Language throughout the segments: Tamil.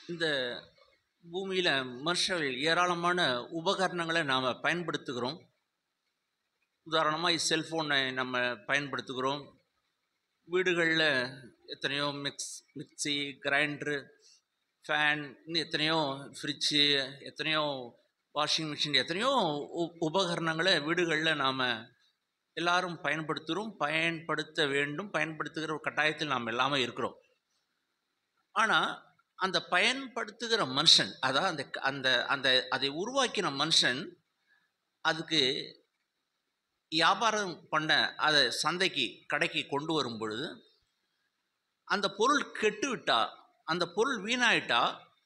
இந்த பூமியில் மனுஷர்கள் ஏராளமான உபகரணங்களை நாம் பயன்படுத்துகிறோம் உதாரணமாக செல்ஃபோனை நம்ம பயன்படுத்துகிறோம் வீடுகளில் எத்தனையோ மிக்ஸ் மிக்ஸி கிரைண்டரு ஃபேன் இன்னும் எத்தனையோ ஃப்ரிட்ஜு எத்தனையோ வாஷிங் மிஷின் எத்தனையோ உ உபகரணங்களை வீடுகளில் நாம் எல்லாரும் பயன்படுத்துகிறோம் பயன்படுத்த வேண்டும் பயன்படுத்துகிற ஒரு கட்டாயத்தில் நாம் எல்லாமே இருக்கிறோம் ஆனால் அந்த பயன்படுத்துகிற மனுஷன் அதான் அந்த அந்த அந்த அதை உருவாக்கின மனுஷன் அதுக்கு வியாபாரம் பண்ண அதை சந்தைக்கு கடைக்கு கொண்டு வரும் பொழுது அந்த பொருள் கெட்டு விட்டா அந்த பொருள் வீணாயிட்டா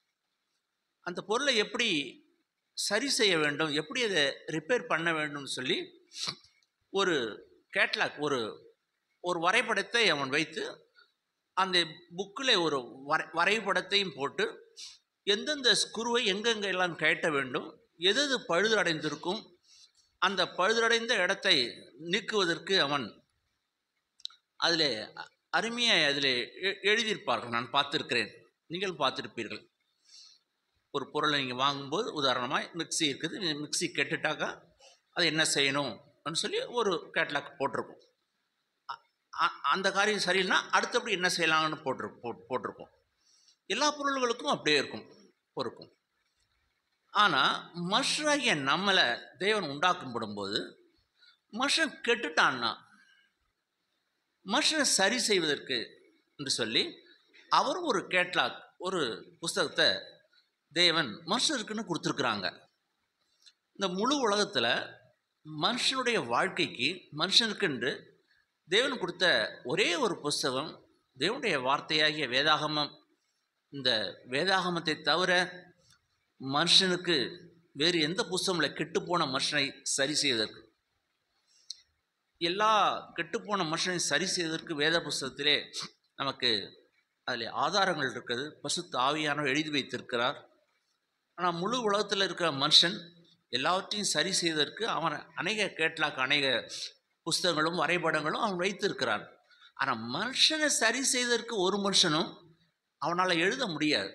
அந்த பொருளை எப்படி சரி செய்ய வேண்டும் எப்படி அதை ரிப்பேர் பண்ண வேண்டும்னு சொல்லி ஒரு கேட்லாக் ஒரு ஒரு வரைபடத்தை அவன் வைத்து அந்த புக்கில் ஒரு வரை வரைபடத்தையும் போட்டு எந்தெந்த ஸ்குருவை எங்கெங்கே எல்லாம் கழட்ட வேண்டும் எது எது பழுதடைந்திருக்கும் அந்த பழுதடைந்த இடத்தை நீக்குவதற்கு அவன் அதில் அருமையாக அதில் எ- எழுதியிருப்பார்கள் நான் பார்த்துருக்கிறேன் நீங்கள் பார்த்துருப்பீர்கள் ஒரு பொருளை நீங்கள் வாங்கும்போது உதாரணமாக மிக்ஸி இருக்குது மிக்ஸி கெட்டுட்டாக்கா அது என்ன செய்யணும் அப்படின்னு சொல்லி ஒரு கேட்லாக் போட்டிருக்கும் அ- அ- அந்த காரியம் சரியில்லைனா அடுத்தபடி என்ன செய்யலாம்னு போட்டிரு போட் போட்டிருக்கோம் எல்லா பொருள்களுக்கும் அப்படியே இருக்கும் இருக்கும் ஆனால் மனுஷராகிய நம்மளை தேவன் உண்டாக்கும் போது மனுஷன் கெட்டுட்டான்னா மனுஷனை சரி செய்வதற்கு என்று சொல்லி அவர் ஒரு கேட்லாக் ஒரு புஸ்தகத்தை தேவன் மனுஷருக்குன்னு கொடுத்துருக்குறாங்க இந்த முழு உலகத்தில் மனுஷனுடைய வாழ்க்கைக்கு மனுஷனுக்கென்று தேவன் கொடுத்த ஒரே ஒரு புஸ்தகம் தேவனுடைய வார்த்தையாகிய வேதாகமம் இந்த வேதாகமத்தை தவிர மனுஷனுக்கு வேறு எந்த புஸ்தகம் இல்லை கெட்டுப்போன மனுஷனை சரி செய்வதற்கு எல்லா கெட்டுப்போன மனுஷனை சரி செய்வதற்கு வேத புஸ்தகத்திலே நமக்கு அதில் ஆதாரங்கள் இருக்குது பசுத்த ஆவியானவர் எழுதி வைத்திருக்கிறார் ஆனால் முழு உலகத்தில் இருக்கிற மனுஷன் எல்லாவற்றையும் சரி செய்வதற்கு அவன் அநேக கேட்லாக் அநேக புஸ்தகங்களும் வரைபடங்களும் அவன் வைத்திருக்கிறான் ஆனால் மனுஷனை சரி செய்வதற்கு ஒரு மனுஷனும் அவனால் எழுத முடியாது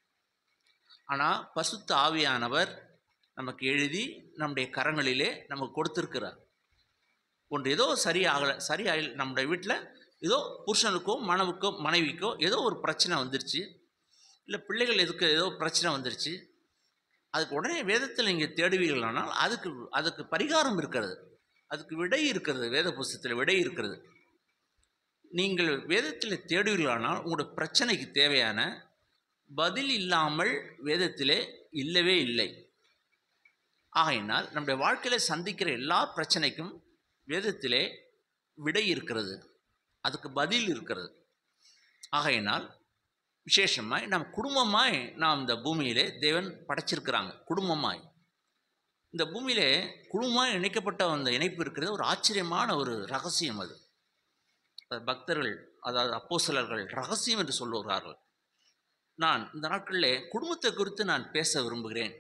ஆனால் பசுத்த ஆவியானவர் நமக்கு எழுதி நம்முடைய கரங்களிலே நமக்கு கொடுத்திருக்கிறார் ஒன்று ஏதோ சரியாகலை சரியாக நம்முடைய வீட்டில் ஏதோ புருஷனுக்கோ மனவுக்கோ மனைவிக்கோ ஏதோ ஒரு பிரச்சனை வந்துருச்சு இல்லை பிள்ளைகள் எதுக்கு ஏதோ பிரச்சனை வந்துருச்சு அதுக்கு உடனே வேதத்தில் நீங்கள் தேடுவீர்களானால் அதுக்கு அதுக்கு பரிகாரம் இருக்கிறது அதுக்கு விடை இருக்கிறது வேத புஸ்தகத்தில் விடை இருக்கிறது நீங்கள் வேதத்தில் தேடுவீர்களானால் உங்களோட பிரச்சனைக்கு தேவையான பதில் இல்லாமல் வேதத்திலே இல்லவே இல்லை ஆகையினால் நம்முடைய வாழ்க்கையில் சந்திக்கிற எல்லா பிரச்சனைக்கும் வேதத்திலே விடை இருக்கிறது அதுக்கு பதில் இருக்கிறது ஆகையினால் விசேஷமாய் நாம் குடும்பமாய் நாம் இந்த பூமியிலே தேவன் படைச்சிருக்கிறாங்க குடும்பமாய் இந்த பூமியிலே குடும்பமாய் இணைக்கப்பட்ட அந்த இணைப்பு இருக்கிறது ஒரு ஆச்சரியமான ஒரு ரகசியம் அது அது பக்தர்கள் அதாவது அப்போஸ்தலர்கள் ரகசியம் என்று சொல்லுகிறார்கள் நான் இந்த நாட்களிலே குடும்பத்தை குறித்து நான் பேச விரும்புகிறேன்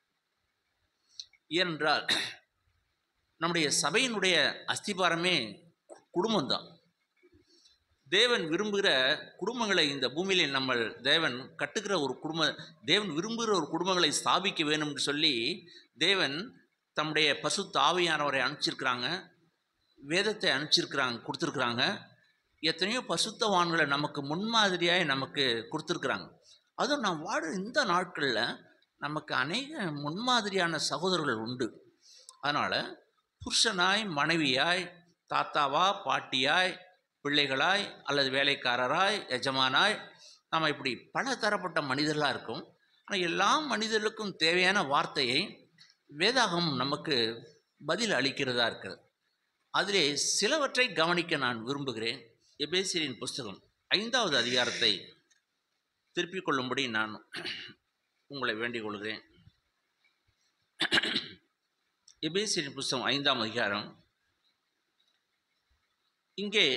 ஏனென்றால் நம்முடைய சபையினுடைய அஸ்திபாரமே குடும்பம்தான் தேவன் விரும்புகிற குடும்பங்களை இந்த பூமியிலே நம்ம தேவன் கட்டுகிற ஒரு குடும்ப தேவன் விரும்புகிற ஒரு குடும்பங்களை ஸ்தாபிக்க வேணும் என்று சொல்லி தேவன் தம்முடைய பசு தாவியானவரை அனுப்பிச்சிருக்கிறாங்க வேதத்தை அனுப்பிச்சிருக்கிறாங்க கொடுத்துருக்குறாங்க எத்தனையோ பசுத்தவான்களை நமக்கு முன்மாதிரியாய் நமக்கு கொடுத்துருக்குறாங்க அதுவும் நான் வாழ இந்த நாட்களில் நமக்கு அநேக முன்மாதிரியான சகோதரர்கள் உண்டு அதனால் புருஷனாய் மனைவியாய் தாத்தாவா பாட்டியாய் பிள்ளைகளாய் அல்லது வேலைக்காரராய் எஜமானாய் நம்ம இப்படி பல தரப்பட்ட மனிதர்களாக இருக்கும் ஆனால் எல்லா மனிதர்களுக்கும் தேவையான வார்த்தையை வேதாகம் நமக்கு பதில் அளிக்கிறதா இருக்கிறது அதிலே சிலவற்றை கவனிக்க நான் விரும்புகிறேன் எபேசியரின் புஸ்தகம் ஐந்தாவது அதிகாரத்தை திருப்பிக் கொள்ளும்படி நான் உங்களை வேண்டிக் கொள்கிறேன் எபேசியரின் புஸ்தகம் ஐந்தாம் அதிகாரம் இங்கே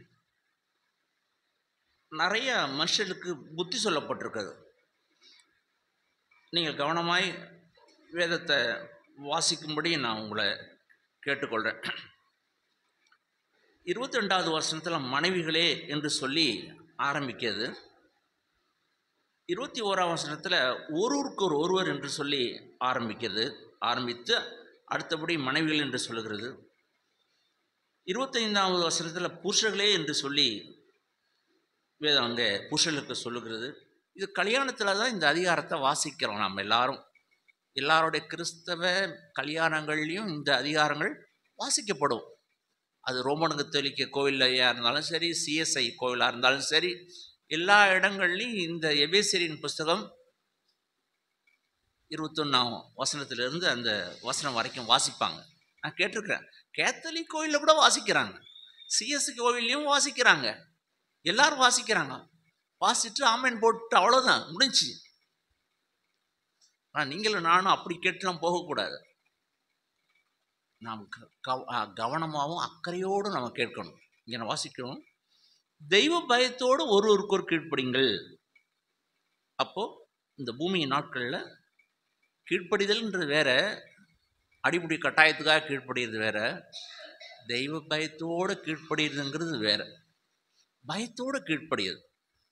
நிறைய மனுஷர்களுக்கு புத்தி சொல்லப்பட்டிருக்கிறது நீங்கள் கவனமாய் வேதத்தை வாசிக்கும்படி நான் உங்களை கேட்டுக்கொள்கிறேன் இருபத்தி ரெண்டாவது வருஷத்தில் மனைவிகளே என்று சொல்லி ஆரம்பிக்கிறது இருபத்தி ஓராம் வசனத்தில் ஒருவருக்கு ஒரு ஒருவர் என்று சொல்லி ஆரம்பிக்கிறது ஆரம்பித்து அடுத்தபடி மனைவிகள் என்று சொல்லுகிறது இருபத்தைந்தாவது வசனத்தில் புருஷர்களே என்று சொல்லி வேதம் அங்கே புருஷர்களுக்கு சொல்லுகிறது இது கல்யாணத்தில் தான் இந்த அதிகாரத்தை வாசிக்கிறோம் நாம் எல்லாரும் எல்லாருடைய கிறிஸ்தவ கல்யாணங்கள்லையும் இந்த அதிகாரங்கள் வாசிக்கப்படும் அது ரோமன் கத்தோலிக்க கோவிலையாக இருந்தாலும் சரி சிஎஸ்ஐ கோவிலாக இருந்தாலும் சரி எல்லா இடங்கள்லையும் இந்த எபேசியரின் புஸ்தகம் இருபத்தொன்னாம் வசனத்திலிருந்து அந்த வசனம் வரைக்கும் வாசிப்பாங்க நான் கேட்டிருக்கிறேன் கேத்தலிக் கோயிலில் கூட வாசிக்கிறாங்க சிஎஸ்சி கோவில்லையும் வாசிக்கிறாங்க எல்லாரும் வாசிக்கிறாங்க வாசிட்டு ஆமேன் போட்டு அவ்வளோதான் முடிஞ்சு ஆனால் நீங்களும் நானும் அப்படி கேட்டுலாம் போகக்கூடாது நாம் க- கவ- ஆ, கவனமாகவும் அக்கறையோடும் நம்ம கேட்கணும் இங்கே நான் வாசிக்கணும் தெய்வ பயத்தோடு ஒருவருக்கு ஒரு கீழ்ப்படிங்கள் அப்போ இந்த பூமியின் நாட்களில் கீழ்ப்படிதல்ன்றது வேற அடிப்படை கட்டாயத்துக்காக கீழ்ப்படிறது வேற தெய்வ பயத்தோடு கீழ்ப்படிறதுங்கிறது வேற பயத்தோடு கீழ்ப்படியது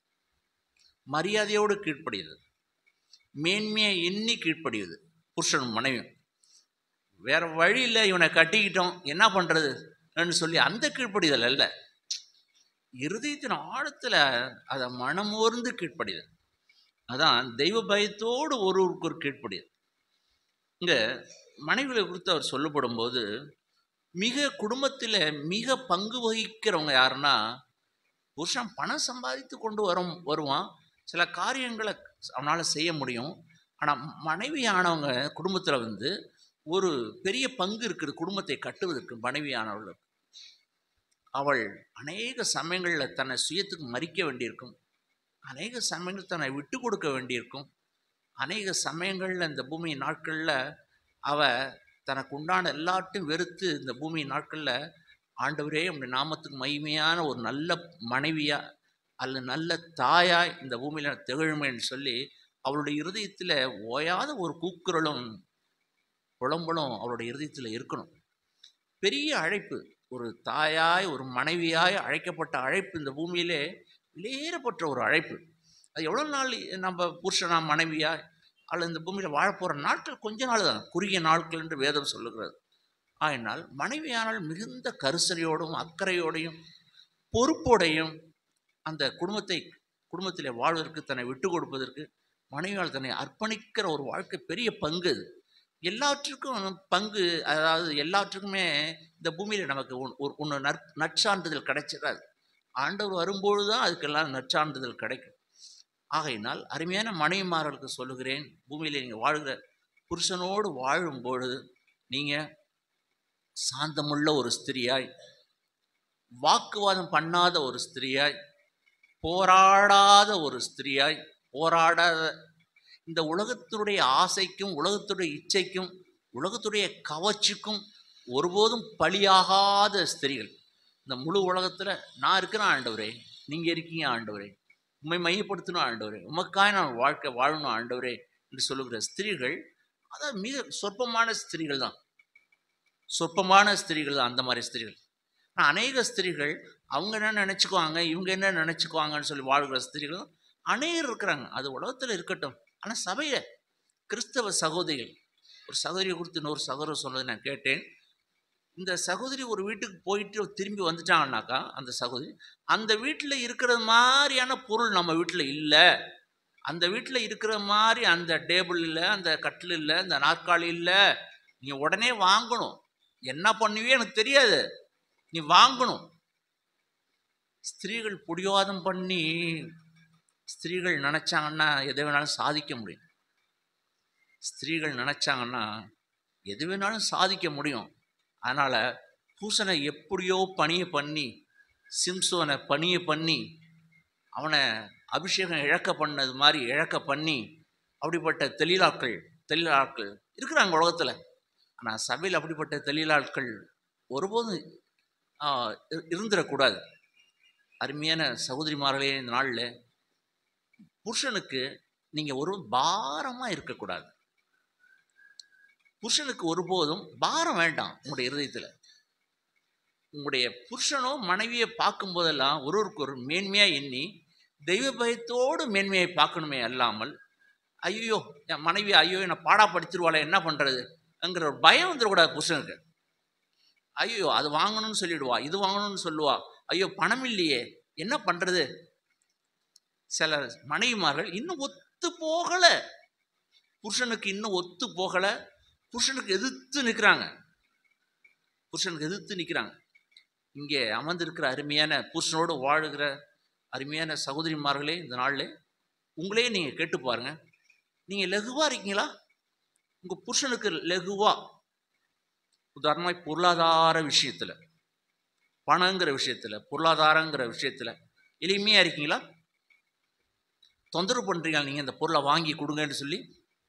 மரியாதையோடு கீழ்ப்படியது மேன்மையை எண்ணி கீழ்ப்படியுது புருஷன் மனைவி வேற வழியில் இவனை கட்டிக்கிட்டோம் என்ன பண்ணுறதுன்னு சொல்லி அந்த கீழ்ப்படிதல் அல்ல இருதயத்தின் ஆழத்தில் அதை மனமோர்ந்து கீழ்ப்படிதல் அதான் தெய்வ பயத்தோடு ஒருவருக்கு ஒரு கீழ்ப்படியது இங்கே மனைவிகளை குறித்து அவர் சொல்லப்படும் போது மிக குடும்பத்தில் மிக பங்கு வகிக்கிறவங்க யாருன்னா புருஷன் பணம் சம்பாதித்து கொண்டு வரும் வருவான் சில காரியங்களை அவனால் செய்ய முடியும் ஆனால் மனைவியானவங்க குடும்பத்தில் வந்து ஒரு பெரிய பங்கு இருக்குது குடும்பத்தை கட்டுவதற்கு மனைவியானவர்களுக்கு அவள் அநேக சமயங்களில் தன்னை சுயத்துக்கு மறிக்க வேண்டியிருக்கும் அநேக சமயங்கள் தன்னை விட்டு கொடுக்க வேண்டியிருக்கும் அநேக சமயங்களில் இந்த பூமி நாட்களில் அவ தனக்கு உண்டான எல்லாத்தையும் வெறுத்து இந்த பூமி நாட்களில் ஆண்டவரே உடைய நாமத்துக்கு மகிமையான ஒரு நல்ல மனைவியா அல்ல நல்ல தாயாய் இந்த பூமியில் திகழுமேன்னு சொல்லி அவளுடைய இருதயத்தில் ஓயாத ஒரு கூக்குரலும் புலம்பலும் அவளுடைய இருதயத்தில் இருக்கணும் பெரிய அழைப்பு ஒரு தாயாய் ஒரு மனைவியாய் அழைக்கப்பட்ட அழைப்பு இந்த பூமியிலே வெளியேறப்பட்ட ஒரு அழைப்பு அது எவ்வளோ நாள் நம்ம புருஷனா மனைவியாய் அல்லது இந்த பூமியில் வாழப்போகிற நாட்கள் கொஞ்ச நாள் தான் குறுகிய நாட்கள் என்று வேதம் சொல்லுகிறது ஆயினால் மனைவியானால் மிகுந்த கரிசனையோடும் அக்கறையோடையும் பொறுப்போடையும் அந்த குடும்பத்தை குடும்பத்திலே வாழ்வதற்கு தன்னை விட்டு கொடுப்பதற்கு மனைவியால் தன்னை அர்ப்பணிக்கிற ஒரு வாழ்க்கை பெரிய பங்கு அது எல்லாற்றுக்கும் பங்கு அதாவது எல்லாற்றுக்குமே இந்த பூமியில் நமக்கு ஒன்- ஒரு ஒன்று நற் நற்சான்றிதழ் கிடைச்சிடாது ஆண்டவர் வரும்பொழுது தான் அதுக்கெல்லாம் நற்சான்றிதழ் கிடைக்கும் ஆகையினால் அருமையான மனைவிமார்களுக்கு சொல்லுகிறேன் பூமியில் நீங்கள் வாழ்கிற புருஷனோடு வாழும் பொழுது நீங்கள் சாந்தமுள்ள ஒரு ஸ்திரியாய் வாக்குவாதம் பண்ணாத ஒரு ஸ்திரியாய் போராடாத ஒரு ஸ்திரியாய் போராடாத இந்த உலகத்தினுடைய ஆசைக்கும் உலகத்துடைய இச்சைக்கும் உலகத்துடைய கவர்ச்சிக்கும் ஒருபோதும் பலியாகாத ஸ்திரிகள் இந்த முழு உலகத்தில் நான் இருக்கிறேன் ஆண்டவரே நீங்கள் இருக்கீங்க ஆண்டவரே உண்மை மையப்படுத்தணும் ஆண்டவரே உமக்காய் நான் வாழ்க்கை வாழணும் ஆண்டவரே என்று சொல்லுகிற ஸ்திரீகள் அதான் மிக சொற்பமான ஸ்திரீகள் தான் சொற்பமான ஸ்திரீகள் தான் அந்த மாதிரி ஸ்திரீகள் ஆனால் அநேக ஸ்திரீகள் அவங்க என்ன நினச்சிக்குவாங்க இவங்க என்ன நினச்சிக்குவாங்கன்னு சொல்லி வாழ்கிற ஸ்திரீகள் அநேகர் இருக்கிறாங்க அது உலகத்தில் இருக்கட்டும் ஆனால் சபையில் கிறிஸ்தவ சகோதரிகள் ஒரு சகோதரியை குறித்து இன்னொரு சகோதரர் சொன்னதை நான் கேட்டேன் இந்த சகோதரி ஒரு வீட்டுக்கு போயிட்டு திரும்பி வந்துட்டாங்கன்னாக்கா அந்த சகோதரி அந்த வீட்டில் இருக்கிறது மாதிரியான பொருள் நம்ம வீட்டில் இல்லை அந்த வீட்டில் இருக்கிற மாதிரி அந்த டேபிள் இல்லை அந்த கட்டில் இல்லை அந்த நாற்காலி இல்லை நீ உடனே வாங்கணும் என்ன பண்ணுவியோ எனக்கு தெரியாது நீ வாங்கணும் ஸ்திரீகள் புடிவாதம் பண்ணி ஸ்திரீகள் நினச்சாங்கன்னா எதை வேணாலும் சாதிக்க முடியும் ஸ்திரீகள் நினச்சாங்கன்னா எது வேணாலும் சாதிக்க முடியும் அதனால் பூசனை எப்படியோ பணியை பண்ணி சிம்சோனை பணியை பண்ணி அவனை அபிஷேகம் இழக்க பண்ணது மாதிரி இழக்க பண்ணி அப்படிப்பட்ட தெளிலாட்கள் தெளிலாட்கள் இருக்கிறாங்க உலகத்தில் ஆனால் சபையில் அப்படிப்பட்ட தெளிலாட்கள் ஒருபோதும் ஆ, இரு- இருந்துடக்கூடாது அருமையான சகோதரிமார்களே இந்த நாளில் புருஷனுக்கு நீங்கள் ஒரு பாரமாக இருக்கக்கூடாது புருஷனுக்கு ஒருபோதும் பாரம் வேண்டாம் உங்களுடைய இருதயத்தில் உங்களுடைய புருஷனோ மனைவியை பார்க்கும்போதெல்லாம் ஒருவருக்கு ஒரு மேன்மையாக எண்ணி தெய்வ பயத்தோடு மேன்மையை பார்க்கணுமே அல்லாமல் ஐயோ என் மனைவி ஐயோ என்னை பாடாப்படுத்திடுவாளே என்ன பண்ணுறது என்கிற ஒரு பயம் வந்துடக்கூடாது புருஷனுக்கு ஐயோ அது வாங்கணும்னு சொல்லிடுவா இது வாங்கணும்னு சொல்லுவா ஐயோ பணம் இல்லையே என்ன பண்ணுறது சில மனைவிமார்கள் இன்னும் ஒத்து போகலை புருஷனுக்கு இன்னும் ஒத்து போகலை புருஷனுக்கு எதிர்த்து நிற்கிறாங்க புருஷனுக்கு எதிர்த்து நிற்கிறாங்க இங்கே அமர்ந்திருக்கிற அருமையான புருஷனோடு வாழுகிற அருமையான சகோதரிமார்களே இந்த நாளில் உங்களே நீங்கள் கேட்டு பாருங்க நீங்கள் லகுவாக இருக்கீங்களா உங்கள் புருஷனுக்கு லகுவா உதாரணமாக பொருளாதார விஷயத்தில் பணங்கிற விஷயத்தில் பொருளாதாரங்கிற விஷயத்தில் எளிமையாக இருக்கீங்களா தொந்தரவு பண்ணுறீங்க நீங்கள் இந்த பொருளை வாங்கி கொடுங்கன்னு சொல்லி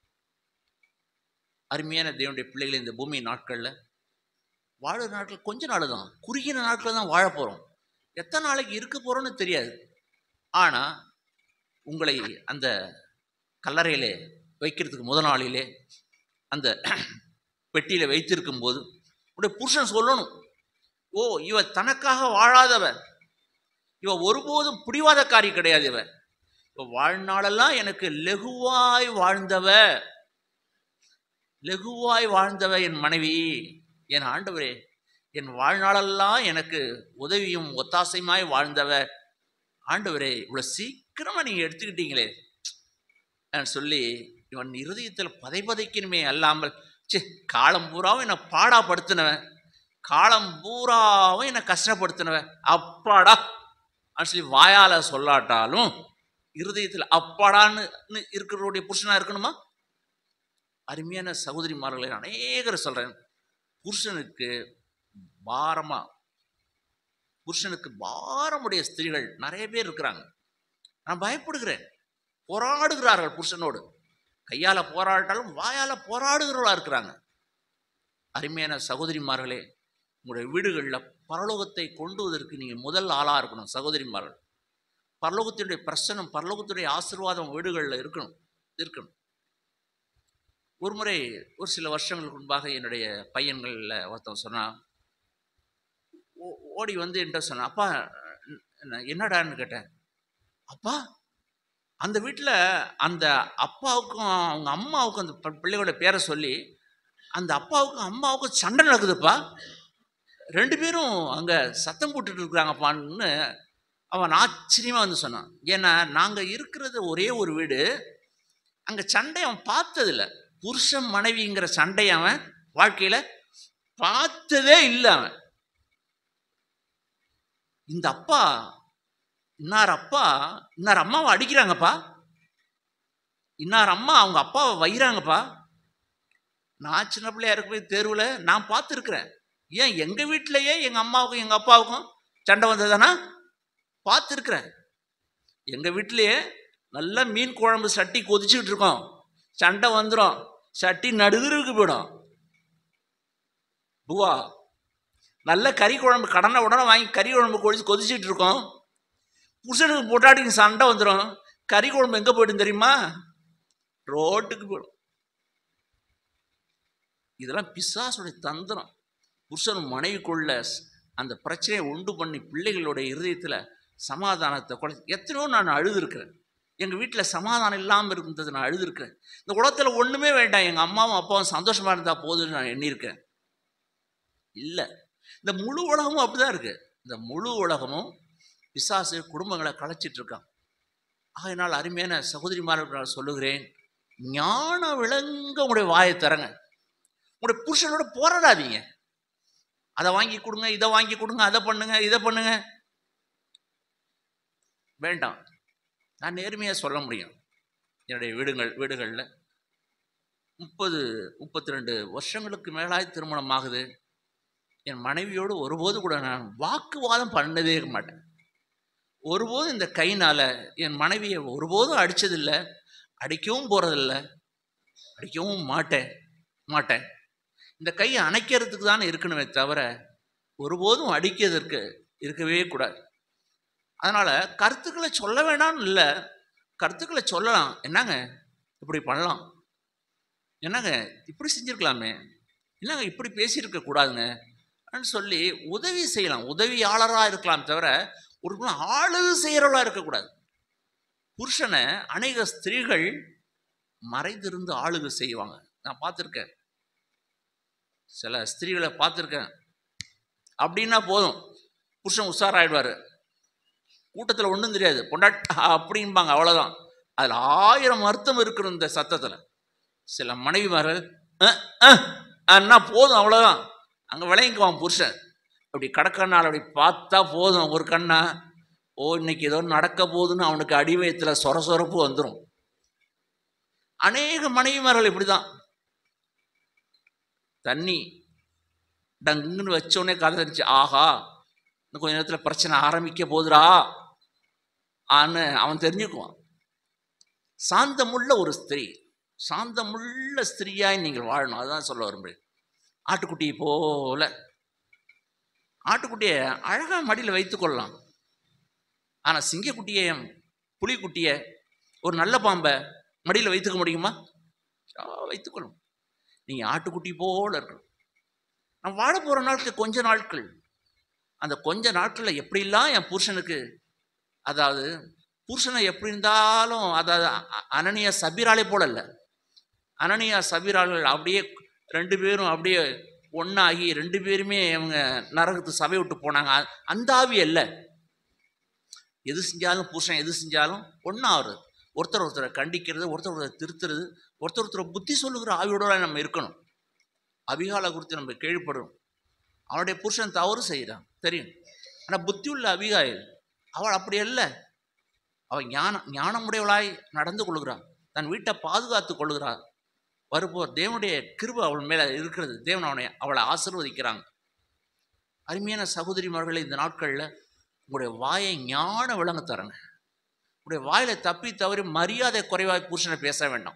அருமையான தேவனுடைய பிள்ளைகள் இந்த பூமி நாட்களில் வாழுற நாட்கள் கொஞ்ச நாள் தான் குறுகின நாட்கள் தான் வாழ போகிறோம் எத்தனை நாளைக்கு இருக்க போகிறோன்னு தெரியாது ஆனால் உங்களை அந்த கல்லறையிலே வைக்கிறதுக்கு முத நாளிலே அந்த பெட்டியில் வைத்திருக்கும் போது உடைய புருஷன் சொல்லணும் ஓ இவ தனக்காக வாழாதவ இவ ஒருபோதும் பிடிவாதக்காரி கிடையாது இவ இவ வாழ்நாளெல்லாம் எனக்கு லெகுவாய் வாழ்ந்தவ லெகுவாய் வாழ்ந்தவ என் மனைவி என் ஆண்டவரே என் வாழ்நாளெல்லாம் எனக்கு உதவியும் ஒத்தாசையுமாய் வாழ்ந்தவ ஆண்டவரே இவ்வளோ சீக்கிரமாக நீங்கள் எடுத்துக்கிட்டீங்களே நான் சொல்லி இவன் இருதயத்தில் பதை பதைக்கணுமே அல்லாமல் சே காலம் பூராவும் என்னை பாடாப்படுத்தினவன் காலம் பூராவும் என்னை கஷ்டப்படுத்தினவன் அப்பாடா அப்படின்னு சொல்லி வாயால் சொல்லாட்டாலும் இருதயத்தில் அப்பாடான்னு இருக்கிறவருடைய புருஷனாக இருக்கணுமா அருமையான சகோதரிமார்களை அநேகர் சொல்கிறேன் புருஷனுக்கு பாரமாக புருஷனுக்கு பாரமுடைய ஸ்திரீகள் நிறைய பேர் இருக்கிறாங்க நான் பயப்படுகிறேன் போராடுகிறார்கள் புருஷனோடு கையால் போராட்டாலும் வாயால் போராடுகிறவர்களாக இருக்கிறாங்க அருமையான சகோதரிமார்களே உங்களுடைய வீடுகளில் பரலோகத்தை கொண்டுவதற்கு நீங்கள் முதல் ஆளாக இருக்கணும் சகோதரிமார்கள் பரலோகத்தினுடைய பிரசனம் பரலோகத்துடைய ஆசீர்வாதம் வீடுகளில் இருக்கணும் இருக்கணும் ஒரு முறை ஒரு சில வருஷங்களுக்கு முன்பாக என்னுடைய பையன்களில் ஒருத்தன் சொன்னான் ஓ- ஓடி வந்து என்கிட்ட சொன்னான் அப்பா என்ன- என்னடான்னு கேட்டேன் அப்பா அந்த வீட்டில் அந்த அப்பாவுக்கும் அவங்க அம்மாவுக்கும் அந்த பி- பிள்ளையோட பேரை சொல்லி அந்த அப்பாவுக்கும் அம்மாவுக்கும் சண்டை நடக்குதுப்பா ரெண்டு பேரும் அங்கே சத்தம் போட்டுட்டு இருக்கிறாங்கப்பான்னு அவன் ஆச்சரியமாக வந்து சொன்னான் ஏன்னா நாங்கள் இருக்கிறது ஒரே ஒரு வீடு அங்கே சண்டை அவன் பார்த்ததில்ல புருஷன் மனைவிங்கிற சண்டை அவன் வாழ்க்கையில் பார்த்ததே இல்லை அவன் இந்த அப்பா இன்னார் அப்பா இன்னார் அம்மாவை அடிக்கிறாங்கப்பா இன்னார் அம்மா அவங்க அப்பாவை வைகிறாங்கப்பா நான் சின்ன பிள்ளையா இருக்க தெருவில் நான் பார்த்துருக்குறேன் ஏன் எங்கள் வீட்டிலையே எங்கள் அம்மாவுக்கும் எங்கள் அப்பாவுக்கும் சண்டை வந்ததானா பார்த்துருக்குறேன் எங்கள் வீட்டிலையே நல்லா மீன் குழம்பு சட்டி கொதிச்சுக்கிட்டு இருக்கோம் சண்டை வந்துடும் சட்டி நடுவிற்கு போயிடும் பூவா நல்ல கறி குழம்பு கடனை உடனே வாங்கி கறி குழம்பு கொதிச்சு கொதிச்சுட்டு இருக்கோம் புருஷனுக்கு போட்டாடிக்கு சண்டை வந்துடும் கறி குழம்பு எங்கே போயிடும் தெரியுமா ரோட்டுக்கு போயிடும் இதெல்லாம் பிசாசுடைய தந்திரம் புருஷன் மனைவிக்குள்ள ஸ்- அந்த பிரச்சனையை உண்டு பண்ணி பிள்ளைகளுடைய இருதயத்தில் சமாதானத்தை கொலை எத்தனையோ நான் அழுதுருக்கிறேன் எங்கள் வீட்டில் சமாதானம் இல்லாமல் இருந்தது நான் அழுதுருக்கிறேன் இந்த உலகத்தில் ஒன்றுமே வேண்டாம் எங்கள் அம்மாவும் அப்பாவும் சந்தோஷமாக இருந்தால் போதும்னு நான் எண்ணியிருக்கேன் இல்லை இந்த முழு உலகமும் அப்படிதான் இருக்கு இந்த முழு உலகமும் பிசாசு குடும்பங்களை கலைச்சிட்டு இருக்கான் ஆகையினால் அருமையான சகோதரிமார்கள் நான் சொல்லுகிறேன் ஞான விளங்க உங்களுடைய வாயை தரங்க உங்களுடைய புருஷனோட போராடாதீங்க அதை வாங்கி கொடுங்க இதை வாங்கி கொடுங்க அதை பண்ணுங்க இதை பண்ணுங்க வேண்டாம் நான் நேர்மையாக சொல்ல முடியும் என்னுடைய வீடுகள் வீடுகளில் முப்பது முப்பத்தி ரெண்டு வருஷங்களுக்கு மேலாய் திருமணம் ஆகுது என் மனைவியோடு ஒருபோது கூட நான் வாக்குவாதம் பண்ணதே மாட்டேன் ஒருபோதும் இந்த கைனால் என் மனைவியை ஒருபோதும் அடித்ததில்லை அடிக்கவும் போகிறதில்ல அடிக்கவும் மாட்டேன் மாட்டேன் இந்த கையை அணைக்கிறதுக்கு தானே இருக்கணுமே தவிர ஒருபோதும் அடிக்கிறதற்கு இருக்கவே கூடாது அதனால் கருத்துக்களை சொல்ல வேண்டாம்னு இல்லை கருத்துக்களை சொல்லலாம் என்னங்க இப்படி பண்ணலாம் என்னங்க இப்படி செஞ்சுருக்கலாமே என்னங்க இப்படி பேசியிருக்க கூடாதுங்க அப்படின்னு சொல்லி உதவி செய்யலாம் உதவியாளராக இருக்கலாம் தவிர ஒரு ஆளு செய்கிறவளாக இருக்கக்கூடாது புருஷனை அநேக ஸ்திரீகள் மறைந்திருந்து ஆளுகை செய்வாங்க நான் பார்த்துருக்கேன் சில ஸ்திரீகளை பார்த்துருக்கேன் அப்படின்னா போதும் புருஷன் உஷாராயிடுவார் கூட்டத்தில் ஒன்றும் தெரியாது பொண்டாட் அப்படிம்பாங்க அவ்வளோதான் அதில் ஆயிரம் அர்த்தம் இருக்கிற இந்த சத்தத்தில் சில மனைவிமார்கள் "அஹ், அஹ், அண்ணா போதும் அவ்வளோதான் அங்கே விளங்கிக்குவான் புருஷன் அப்படி கடக்கண்ணால் அப்படி பார்த்தா போதும் ஒரு கண்ணா ஓ இன்னைக்கு ஏதோ நடக்க போகுதுன்னு அவனுக்கு அடிவயத்தில் சொர சொரப்பு வந்துடும் அநேக மனைவிமார்கள் இப்படி தான் தண்ணி டங்குன்னு வச்சோடனே கதை தெரிஞ்சு ஆஹா இன்னும் கொஞ்ச நேரத்தில் பிரச்சனை ஆரம்பிக்க போகுதுடா ஆன்னு அவன் தெரிஞ்சுக்குவான் சாந்தமுள்ள ஒரு ஸ்திரீ சாந்தமுள்ள ஸ்திரீயாய் நீங்கள் வாழணும் அதுதான் சொல்ல விரும்புகிறேன் ஆட்டுக்குட்டியை போல ஆட்டுக்குட்டியை அழகாக மடியில் வைத்துக்கொள்ளலாம் ஆனால் சிங்கக்குட்டியை புலிக்குட்டியை ஒரு நல்ல பாம்பை மடியில் வைத்துக்க முடியுமா ஆ, வைத்துக்கொள்ளும் நீங்கள் ஆட்டுக்குட்டி போல இருக்கணும் நான் வாழ போகிற நாட்கள் கொஞ்ச நாட்கள் அந்த கொஞ்ச நாட்களில் எப்படிலாம் என் புருஷனுக்கு அதாவது புருஷனை எப்படி இருந்தாலும் அதாவது அ- அனனியா சபீராலே போல இல்லை அனனியா சபீராள்கள் அப்படியே ரெண்டு பேரும் அப்படியே ஒன்றாகி ரெண்டு பேருமே அவங்க நரகத்து சபை விட்டு போனாங்க அ- அந்த ஆவி அல்ல எது செஞ்சாலும் புருஷன் எது செஞ்சாலும் ஒன்றாகிறது ஒருத்தர் ஒருத்தரை கண்டிக்கிறது ஒருத்தர் ஒருத்தரை திருத்துறது ஒருத்தர் ஒருத்தரை புத்தி சொல்லுகிற ஆவியோட நம்ம இருக்கணும் அபிகாலை குறித்து நம்ம கேள்விப்படுறோம் அவனுடைய புருஷன் தவறு செய்கிறான் தெரியும் ஆனால் புத்தி உள்ள அபிகாயில் அவள் அப்படி அல்ல அவள் ஞான ஞானமுடையவளாய் நடந்து கொள்கிறாள் தன் வீட்டை பாதுகாத்து கொள்கிறாள் வருபோர் தேவனுடைய கிருபை அவள் மேலே இருக்கிறது தேவன் அவனை அவளை ஆசீர்வதிக்கிறாங்க அருமையான சகோதரிமார்களே இந்த நாட்களில் உங்களுடைய வாயை ஞான விளங்க தரங்க உங்களுடைய வாயில தப்பி தவறி மரியாதை குறைவாய் புருஷனை பேச வேண்டாம்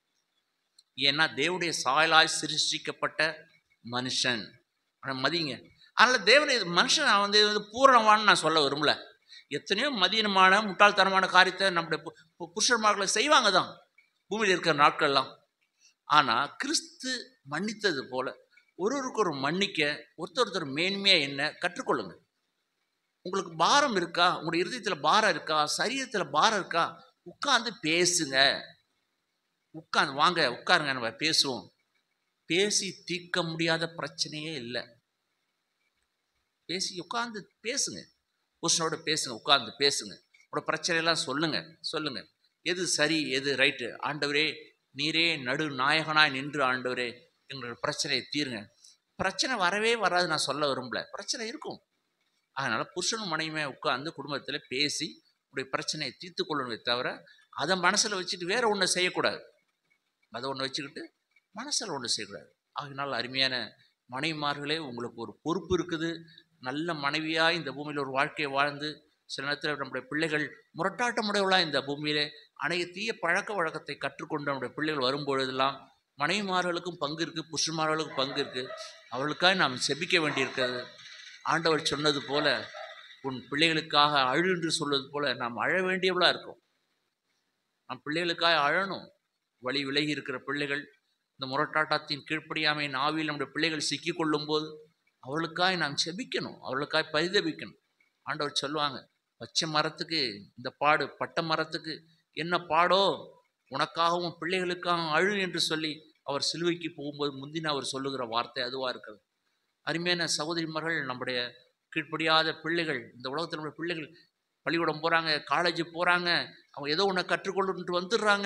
ஏன்னா தேவனுடைய சாயலாய் சிருஷ்டிக்கப்பட்ட மனுஷன் அவனை மதிங்க அதனால் தேவனை மனுஷன் நான் வந்து வந்து பூரணவான்னு நான் சொல்ல விரும்பல எத்தனையோ மதியனமான முட்டாள்தனமான காரியத்தை நம்முடைய பு- பு- புருஷன்மார்களை செய்வாங்க தான் பூமியில் இருக்கிற நாட்கள்லாம் ஆனால் கிறிஸ்து மன்னித்தது போல ஒருவருக்கு ஒரு மன்னிக்க ஒருத்தர் ஒருத்தர் மேன்மையாக என்ன கற்றுக்கொள்ளுங்க உங்களுக்கு பாரம் இருக்கா உங்களுடைய இருதயத்தில் பாரம் இருக்கா சரீரத்தில் பாரம் இருக்கா உட்கார்ந்து பேசுங்க உட்கார்ந்து வாங்க உட்காருங்க நம்ம பேசுவோம் பேசி தீர்க்க முடியாத பிரச்சனையே இல்லை பேசி உட்கார்ந்து பேசுங்க புருஷனோட பேசுங்க உட்கார்ந்து பேசுங்க உங்களோட பிரச்சனையெல்லாம் சொல்லுங்க சொல்லுங்க எது சரி எது ரைட்டு ஆண்டவரே நீரே நடு நாயகனாய் நின்று ஆண்டவரே எங்களோட பிரச்சனையை தீருங்க பிரச்சனை வரவே வராது நான் சொல்ல விரும்பல பிரச்சனை இருக்கும் அதனால் புருஷனும் மனைவியுமே உட்கார்ந்து குடும்பத்தில் பேசி உடைய பிரச்சனையை தீர்த்து கொள்ளணுமே தவிர அதை மனசில் வச்சுட்டு வேற ஒன்று செய்யக்கூடாது அதை ஒன்று வச்சுக்கிட்டு மனசில் ஒன்று செய்யக்கூடாது ஆகினால் அருமையான மனைவிமார்களே உங்களுக்கு ஒரு பொறுப்பு இருக்குது நல்ல மனைவியாக இந்த பூமியில் ஒரு வாழ்க்கையை வாழ்ந்து சில நேரத்தில் நம்முடைய பிள்ளைகள் முரட்டாட்டமுடையவளாக இந்த பூமியிலே அநேக தீய பழக்க வழக்கத்தை கற்றுக்கொண்டு நம்முடைய பிள்ளைகள் வரும்பொழுதெல்லாம் மனைவிமார்களுக்கும் பங்கு இருக்குது புருஷன்மார்களுக்கும் பங்கு இருக்குது அவளுக்காக நாம் செபிக்க வேண்டியிருக்கிறது ஆண்டவர் சொன்னது போல உன் பிள்ளைகளுக்காக அழு என்று சொல்வது போல நாம் அழ வேண்டியவளாக இருக்கும் நம் பிள்ளைகளுக்காக அழணும் வழி விலகி இருக்கிற பிள்ளைகள் இந்த முரட்டாட்டத்தின் கீழ்ப்படியாமையின் ஆவியில் நம்முடைய பிள்ளைகள் சிக்கிக் கொள்ளும்போது அவளுக்காய் நாம் செபிக்கணும் அவளுக்காய் பரிதபிக்கணும் ஆண்டவர் சொல்லுவாங்க பச்சை மரத்துக்கு இந்த பாடு பட்ட மரத்துக்கு என்ன பாடோ உனக்காகவும் பிள்ளைகளுக்காகவும் அழு என்று சொல்லி அவர் சிலுவைக்கு போகும்போது முந்தின அவர் சொல்லுகிற வார்த்தை அதுவாக இருக்கிறது அருமையான சகோதரிமார்கள் நம்முடைய கீழ்ப்படியாத பிள்ளைகள் இந்த உலகத்தில் நம்முடைய பிள்ளைகள் பள்ளிக்கூடம் போகிறாங்க காலேஜ் போகிறாங்க அவங்க ஏதோ ஒன்று கற்றுக்கொள்ளுன்ட்டு வந்துடுறாங்க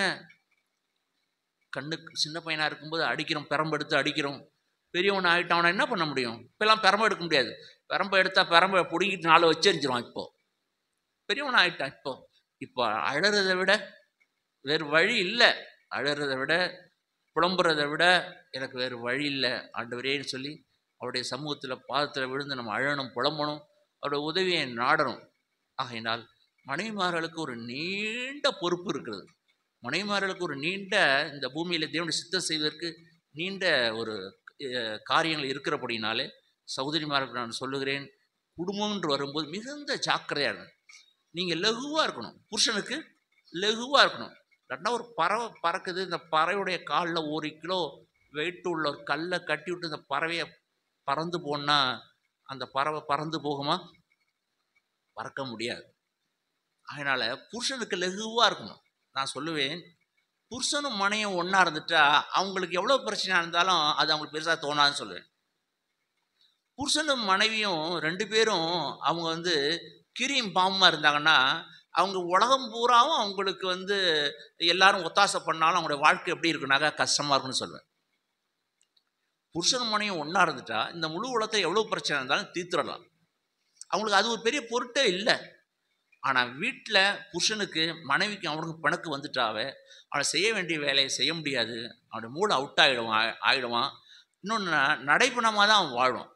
கண்ணுக்கு சின்ன பையனாக இருக்கும்போது அடிக்கிறோம் பெரம்பு எடுத்து அடிக்கிறோம் பெரியவன் ஆகிட்டான் என்ன பண்ண முடியும் இப்போல்லாம் பெரம்பு எடுக்க முடியாது பெரம்பை எடுத்தால் பெரம்பை பிடுங்கிட்டு நாலு வச்செரிஞ்சிரும் இப்போ பெரியவன் ஆகிட்டான் இப்போ இப்போ அழறதை விட வேறு வழி இல்லை அழறதை விட புலம்புறதை விட எனக்கு வேறு வழி இல்லை ஆண்டவரேன்னு சொல்லி அவருடைய சமூகத்தில் பாதத்தில் விழுந்து நம்ம அழணும் புலம்பணும் அவருடைய உதவியை நாடணும் ஆகையினால் மனைவிமார்களுக்கு ஒரு நீண்ட பொறுப்பு இருக்கிறது மனைவிமார்களுக்கு ஒரு நீண்ட இந்த பூமியில் தேவனுடைய சித்தம் செய்வதற்கு நீண்ட ஒரு அஹ், காரியங்கள் இருக்கிறபடினாலே சகோதரிமார்களுக்கு நான் சொல்லுகிறேன் குடும்பம்ன்று வரும்போது மிகுந்த ஜாக்கிரதையாக இருக்கணும் நீங்கள் லகுவாக இருக்கணும் புருஷனுக்கு லகுவாக இருக்கணும் ரெண்டா ஒரு பறவை பறக்குது இந்த பறவையுடைய காலில் ஒரு கிலோ வெயிட் உள்ள ஒரு கல்லை கட்டி விட்டு இந்த பறவையை பறந்து போனால் அந்த பறவை பறந்து போகுமா பறக்க முடியாது அதனால புருஷனுக்கு லெகுவாக இருக்கணும் நான் சொல்லுவேன் புருஷனும் மனையும் ஒன்றா இருந்துட்டா அவங்களுக்கு எவ்வளோ பிரச்சனை இருந்தாலும் அது அவங்களுக்கு பெருசாக தோணாதுன்னு சொல்லுவேன் புருஷனும் மனைவியும் ரெண்டு பேரும் அவங்க வந்து கிரியும் பாம்பமாக இருந்தாங்கன்னா அவங்க உலகம் பூராவும் அவங்களுக்கு வந்து எல்லாரும் ஒத்தாசை பண்ணாலும் அவங்களுடைய வாழ்க்கை எப்படி இருக்குனாக்கா கஷ்டமாக இருக்குன்னு சொல்லுவேன் புருஷனும் மனையும் ஒன்றா இருந்துட்டா இந்த முழு உலகத்தை எவ்வளோ பிரச்சனை இருந்தாலும் தீர்த்துடலாம் அவங்களுக்கு அது ஒரு பெரிய பொருட்டே இல்லை ஆனால் வீட்டில் புருஷனுக்கு மனைவிக்கு அவனுக்கு பிணக்கு வந்துட்டாவே அவனை செய்ய வேண்டிய வேலையை செய்ய முடியாது அவனுடைய மூளை அவுட் ஆகிடுவான் ஆகிடுவான் இன்னொன்று நடைபணமாக தான் அவன் வாழும்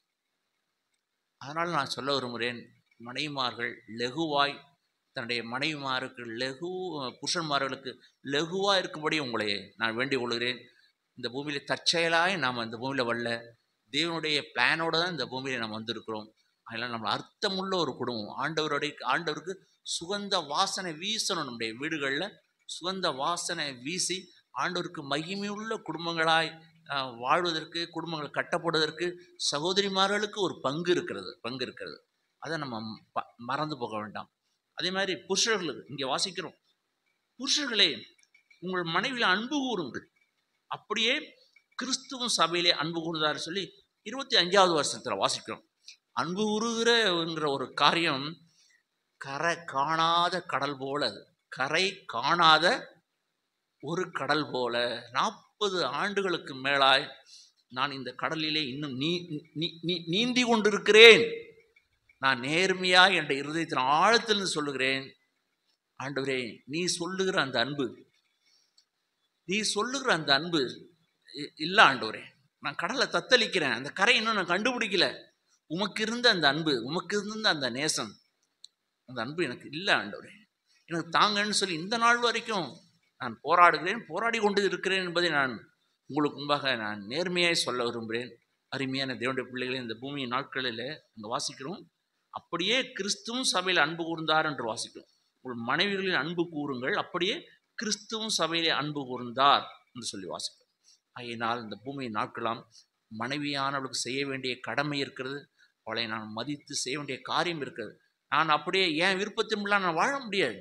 அதனால் நான் சொல்ல விரும்புகிறேன் மனைவிமார்கள் லெகுவாய் தன்னுடைய மனைவிமாருக்கு லெகு புருஷன்மார்களுக்கு லெகுவாக இருக்கும்படி உங்களை நான் வேண்டிக் கொள்கிறேன் இந்த பூமியில் தற்செயலாய் நாம் இந்த பூமியில் வரல தேவனுடைய பிளானோடு தான் இந்த பூமியில் நாம் வந்திருக்கிறோம் அதனால் நம்ம அர்த்தமுள்ள ஒரு குடும்பம் ஆண்டவருடைய ஆண்டவருக்கு சுகந்த வாசனை வீசணும் நம்முடைய வீடுகளில் சுகந்த வாசனை வீசி ஆண்டவருக்கு மகிமையுள்ள குடும்பங்களாய் அஹ், வாழ்வதற்கு குடும்பங்கள் கட்டப்படுவதற்கு சகோதரிமார்களுக்கு ஒரு பங்கு இருக்கிறது பங்கு இருக்கிறது அதை நம்ம ப- மறந்து போக வேண்டாம் அதே மாதிரி புருஷர்களுக்கு இங்கே வாசிக்கிறோம் புருஷர்களே உங்கள் மனைவியில் அன்பு கூறுங்கள் அப்படியே கிறிஸ்துவும் சபையிலே அன்பு கூறுதார் சொல்லி இருபத்தி அஞ்சாவது வருஷத்தில் வாசிக்கிறோம் அன்பு கூறுகிறங்கிற ஒரு காரியம் கரை காணாத கடல் போல அது கரை காணாத ஒரு கடல் போல நாற்பது ஆண்டுகளுக்கு மேலாய் நான் இந்த கடலிலே இன்னும் நீ நீ- நீ- நீந்தி கொண்டிருக்கிறேன் நான் நேர்மையாக என்ற இருதயத்தின் ஆழத்திலிருந்து சொல்லுகிறேன் ஆண்டவரே நீ சொல்லுகிற அந்த அன்பு நீ சொல்லுகிற அந்த அன்பு இ- இல்ல ஆண்டவரே நான் கடலை தத்தளிக்கிறேன் அந்த கரை இன்னும் நான் கண்டுபிடிக்கல உமக்கு இருந்த அந்த அன்பு உமக்கு இருந்த அந்த நேசம் அந்த அன்பு எனக்கு இல்லை ஆண்டவரே எனக்கு தாங்கன்னு சொல்லி இந்த நாள் வரைக்கும் நான் போராடுகிறேன் போராடி கொண்டு இருக்கிறேன் என்பதை நான் உங்களுக்கு முன்பாக நான் நேர்மையாய் சொல்ல விரும்புகிறேன் அருமையான தேவனுடைய பிள்ளைகளை இந்த பூமியின் நாட்களில் அங்கே வாசிக்கிறோம் அப்படியே கிறிஸ்துவும் சபையில் அன்பு கூர்ந்தார் என்று வாசிக்கிறோம் உங்கள் மனைவிகளின் அன்பு கூறுங்கள் அப்படியே கிறிஸ்துவும் சபையிலே அன்பு கூர்ந்தார் என்று சொல்லி வாசிக்கிறோம் ஆகையினால் இந்த பூமியின் நாட்களாம் மனைவியானவளுக்கு செய்ய வேண்டிய கடமை இருக்கிறது அவளை நான் மதித்து செய்ய வேண்டிய காரியம் இருக்கிறது நான் அப்படியே என் விருப்பத்தின்லாம் நான் வாழ முடியாது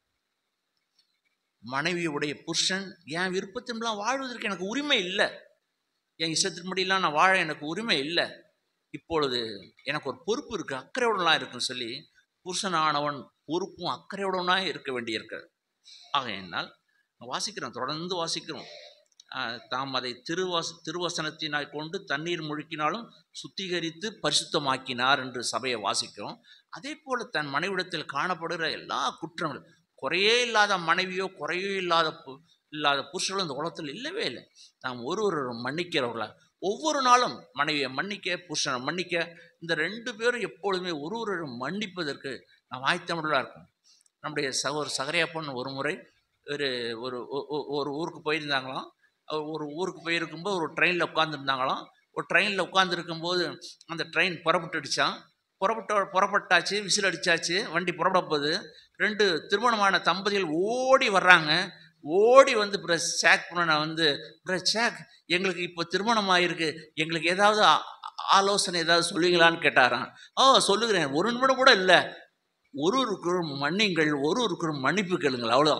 மனைவியுடைய புருஷன் என் விருப்பத்தின்லாம் வாழ்வதற்கு எனக்கு உரிமை இல்லை என் இஷ்டத்தின்படியெல்லாம் நான் வாழ எனக்கு உரிமை இல்லை இப்பொழுது எனக்கு ஒரு பொறுப்பு இருக்குது அக்கறையுடனாக இருக்குன்னு சொல்லி புருஷனானவன் பொறுப்பும் அக்கறையுடனாக இருக்க வேண்டியிருக்கிறது ஆகையினால் வாசிக்கிறோம் தொடர்ந்து வாசிக்கிறோம் ஆஹ் தாம் அதை திருவச திருவசனத்தினாய் கொண்டு தண்ணீர் முழுக்கினாலும் சுத்திகரித்து பரிசுத்தமாக்கினார் என்று சபையை வாசிக்கிறோம் அதே போல தன் மனைவிடத்தில் காணப்படுகிற எல்லா குற்றங்கள் குறையே இல்லாத மனைவியோ குறையோ இல்லாத பு- இல்லாத புருஷர்களும் இந்த உலகத்தில் இல்லவே இல்லை நாம் ஒரு ஒரு மன்னிக்கிறவர்களா ஒவ்வொரு நாளும் மனைவியை மன்னிக்க புருஷனை மன்னிக்க இந்த ரெண்டு பேரும் எப்பொழுதுமே ஒரு ஒரு மன்னிப்பதற்கு நாம் ஆயத்தமிழாக இருக்கும் நம்முடைய சகோதர சகரியாப்பன் ஒரு முறை ஒரு ஒரு ஒ- ஒ- ஒரு ஊருக்கு போயிருந்தாங்களாம் அவர் ஒரு ஊருக்கு போயிருக்கும்போது ஒரு ட்ரெயினில் உட்காந்துருந்தாங்களாம் ஒரு ட்ரெயினில் உட்காந்துருக்கும்போது அந்த ட்ரெயின் புறப்பட்டுடுச்சான் புறப்பட்ட புறப்பட்டாச்சு விசில் அடிச்சாச்சு வண்டி புறப்பட போகுது ரெண்டு திருமணமான தம்பதிகள் ஓடி வர்றாங்க ஓடி வந்து பிரஸ் சேக் பண்ண வந்து பிரஸ் சேக் எங்களுக்கு இப்போ திருமணம் ஆயிருக்கு எங்களுக்கு ஏதாவது ஆ- ஆலோசனை ஏதாவது சொல்லுவீங்களான்னு கேட்டாராம் ஓ சொல்லுகிறேன் ஒரு நிமிடம் கூட இல்லை ஒரு ஒருவருக்கும் மன்னிங்கள் ஒரு ஒருவருக்கும் மன்னிப்பு கேளுங்கள் அவ்வளோ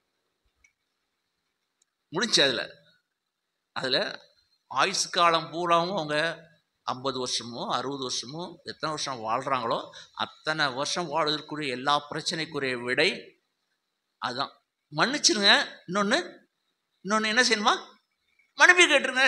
முடிஞ்சு அதில் அதில் ஆயுசு காலம் பூராவும் அவங்க ஐம்பது வருஷமோ அறுபது வருஷமோ எத்தனை வருஷம் வாழ்கிறாங்களோ அத்தனை வருஷம் வாழ்வதற்குரிய எல்லா பிரச்சனைக்குரிய விடை அதுதான் மன்னிச்சிருங்க இன்னொன்று இன்னொன்று என்ன செய்யணுமா மன்னிப்பு கேட்டுருங்க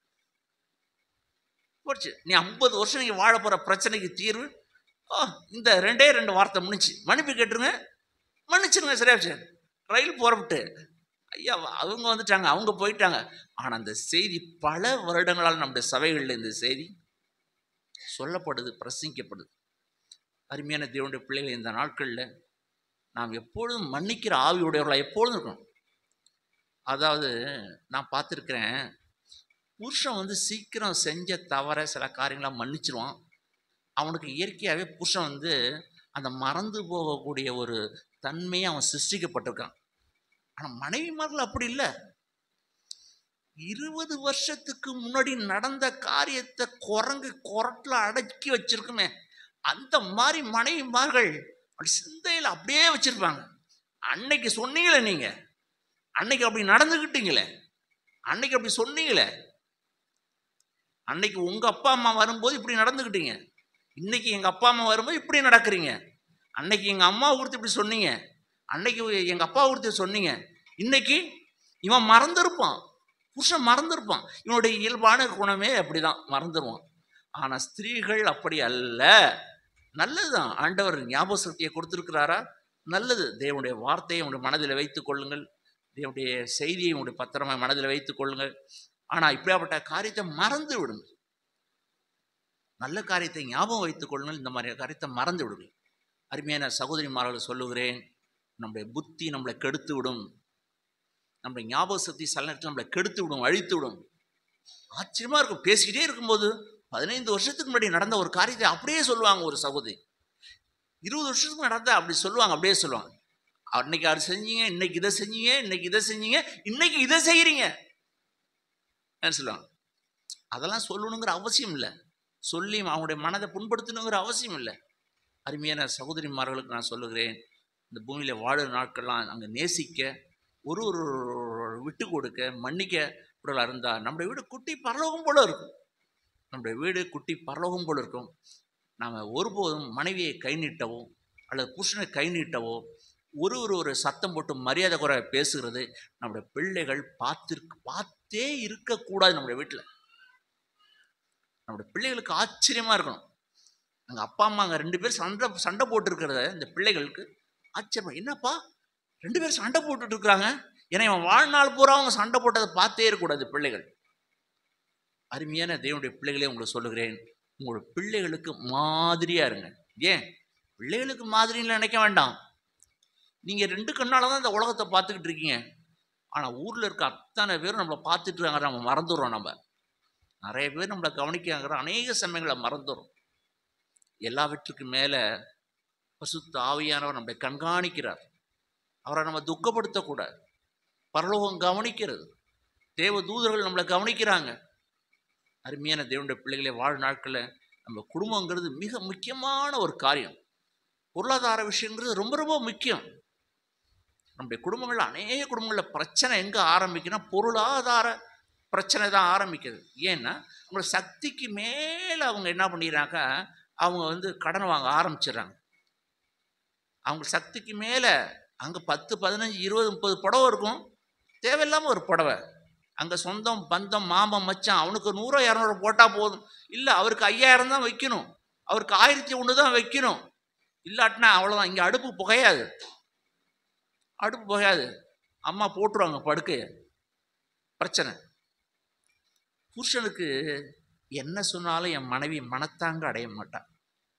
போச்சு நீ ஐம்பது வருஷம் நீங்கள் வாழ போகிற பிரச்சனைக்கு தீர்வு ஓ இந்த ரெண்டே ரெண்டு வார்த்தை முடிஞ்சு மன்னிப்பு கேட்டுருங்க மன்னிச்சிருங்க சரியாச்சு ரயில் புறப்பட்டு ஐயா அவங்க வந்துட்டாங்க அவங்க போயிட்டாங்க ஆனால் அந்த செய்தி பல வருடங்களால் நம்முடைய சபைகளில் இந்த செய்தி சொல்லப்படுது பிரசங்கிக்கப்படுது அருமையான தேவனுடைய பிள்ளைகள் இந்த நாட்களில் நாம் எப்பொழுதும் மன்னிக்கிற ஆவியுடையவர்களாக எப்பொழுதும் இருக்கணும் அதாவது நான் பார்த்துருக்கிறேன் புருஷன் வந்து சீக்கிரம் செஞ்ச தவற சில காரியங்களை மன்னிச்சிருவான் அவனுக்கு இயற்கையாகவே புருஷன் வந்து அந்த மறந்து போகக்கூடிய ஒரு தன்மையை அவன் சிருஷ்டிக்கப்பட்டிருக்கான் ஆனால் மனைவிமார்கள் அப்படி இல்லை இருபது வருஷத்துக்கு முன்னாடி நடந்த காரியத்தை குரங்கு குரட்டில் அடக்கி வச்சிருக்குமே அந்த மாதிரி மனைவிமார்கள் அப்படி சிந்தையில் அப்படியே வச்சிருப்பாங்க அன்னைக்கு சொன்னீங்களே நீங்க அன்னைக்கு அப்படி நடந்துக்கிட்டீங்களே அன்னைக்கு அப்படி சொன்னீங்களே அன்னைக்கு உங்க அப்பா அம்மா வரும்போது இப்படி நடந்துக்கிட்டீங்க இன்னைக்கு எங்க அப்பா அம்மா வரும்போது இப்படி நடக்கிறீங்க அன்னைக்கு எங்க அம்மா குறித்து இப்படி சொன்னீங்க அன்னைக்கு எங்க அப்பா குறித்து சொன்னீங்க இன்னைக்கு இவன் மறந்துருப்பான் புருஷன் மறந்துருப்பான் இவனுடைய இயல்பான குணமே அப்படிதான் மறந்துடுவான் ஆனா ஸ்திரீகள் அப்படி அல்ல நல்லதுதான் ஆண்டவர் ஞாபக சக்தியை கொடுத்திருக்கிறாரா நல்லது தேவனுடைய வார்த்தையை உங்களுடைய மனதில் வைத்துக் கொள்ளுங்கள் தேவனுடைய செய்தியை உங்களுடைய பத்திரமா மனதில் வைத்துக் கொள்ளுங்கள் ஆனா இப்படியாப்பட்ட காரியத்தை மறந்து விடுங்க நல்ல காரியத்தை ஞாபகம் வைத்துக் கொள்ளுங்கள் இந்த மாதிரி காரியத்தை மறந்து விடுங்கள் அருமையான சகோதரிமார்கள் சொல்லுகிறேன் நம்முடைய புத்தி நம்மளை கெடுத்து விடும் நம்முடைய ஞாபக சக்தி சில நேரத்தில் நம்மளை கெடுத்து விடும் அழித்து விடும் ஆச்சரியமா இருக்கும் பேசிக்கிட்டே இருக்கும்போது பதினைந்து வருஷத்துக்கு முன்னாடி நடந்த ஒரு காரியத்தை அப்படியே சொல்லுவாங்க ஒரு சகோதரி இருபது வருஷத்துக்கு நடந்த அப்படி சொல்லுவாங்க அப்படியே சொல்லுவாங்க அன்னைக்கு அது செஞ்சீங்க இன்னைக்கு இதை செஞ்சீங்க இன்னைக்கு இதை செஞ்சீங்க இன்னைக்கு இதை செய்யறீங்க என்ன சொல்லுவாங்க அதெல்லாம் சொல்லணுங்கிற அவசியம் இல்லை சொல்லி அவங்களுடைய மனதை புண்படுத்தணுங்கிற அவசியம் இல்லை அருமையான சகோதரிமார்களுக்கு நான் சொல்லுகிறேன் இந்த பூமியில் வாழுற நாட்கள்லாம் அங்கே நேசிக்க ஒரு ஒரு விட்டு கொடுக்க மன்னிக்க இப்படிலாம் இருந்தால் நம்முடைய வீடு குட்டி பரலோகம் போல இருக்கும் நம்முடைய வீடு குட்டி பரலோகம் போல இருக்கும் நாம் ஒருபோதும் மனைவியை கை நீட்டவோ அல்லது புருஷனை கை நீட்டவோ ஒரு ஒரு ஒரு சத்தம் போட்டு மரியாதை குறை பேசுகிறது நம்முடைய பிள்ளைகள் பார்த்திருக்க பார்த்தே இருக்கக்கூடாது நம்முடைய வீட்டில் நம்முடைய பிள்ளைகளுக்கு ஆச்சரியமா இருக்கணும் அங்கே அப்பா அம்மா அங்கே ரெண்டு பேரும் சண்டை சண்டை போட்டுருக்கிறத இந்த பிள்ளைகளுக்கு ஆச்சரியமா என்னப்பா ரெண்டு பேரும் சண்டை போட்டுட்டு இருக்கிறாங்க ஏன்னா இவன் வாழ்நாள் பூரா அவங்க சண்டை போட்டதை பார்த்தே இருக்கக்கூடாது பிள்ளைகள் அருமையான தேவனுடைய பிள்ளைகளே உங்களுக்கு சொல்லுகிறேன் உங்களோட பிள்ளைகளுக்கு மாதிரியா இருங்க ஏன் பிள்ளைகளுக்கு மாதிரின்னு நினைக்க வேண்டாம் நீங்க ரெண்டு கண்ணால தான் இந்த உலகத்தை பார்த்துக்கிட்டு இருக்கீங்க ஆனா ஊர்ல இருக்க அத்தனை பேரும் நம்மளை பார்த்துட்டு இருக்காங்க நம்ம மறந்துடுறோம் நம்ம நிறைய பேர் நம்மளை கவனிக்காங்கிற அநேக சமயங்களை மறந்துடும் எல்லாவற்றுக்கு மேல பசுத்த ஆவியானவர் நம்மளை கண்காணிக்கிறார் அவரை நம்ம துக்கப்படுத்தக்கூடாது பரலோகம் கவனிக்கிறது தேவ தூதர்கள் நம்மளை கவனிக்கிறாங்க அருமையான தேவனுடைய பிள்ளைகளை வாழ் நாட்களில் நம்ம குடும்பங்கிறது மிக முக்கியமான ஒரு காரியம் பொருளாதார விஷயங்கிறது ரொம்ப ரொம்ப முக்கியம் நம்முடைய குடும்பங்கள் அநேக குடும்பங்களில் பிரச்சனை எங்கே ஆரம்பிக்குன்னா பொருளாதார பிரச்சனை தான் ஆரம்பிக்குது ஏன்னா அவங்களோட சக்திக்கு மேலே அவங்க என்ன பண்ணிடுறாங்க அவங்க வந்து கடன் வாங்க ஆரம்பிச்சிடுறாங்க அவங்க சக்திக்கு மேலே அங்கே பத்து பதினஞ்சு இருபது முப்பது புடவை இருக்கும் தேவையில்லாமல் ஒரு புடவை அங்கே சொந்தம் பந்தம் மாமன் மச்சான் அவனுக்கு நூறோ இரநூறு போட்டால் போதும் இல்லை அவருக்கு ஐயாயிரம் தான் வைக்கணும் அவருக்கு ஆயிரத்தி ஒன்று தான் வைக்கணும் இல்லாட்டினா அவ்வளோதான் இங்கே அடுப்பு புகையாது அடுப்பு புகையாது அம்மா போட்டுருவாங்க படுக்கைய பிரச்சனை புருஷனுக்கு என்ன சொன்னாலும் என் மனைவி மனத்தாங்க அடைய மாட்டான்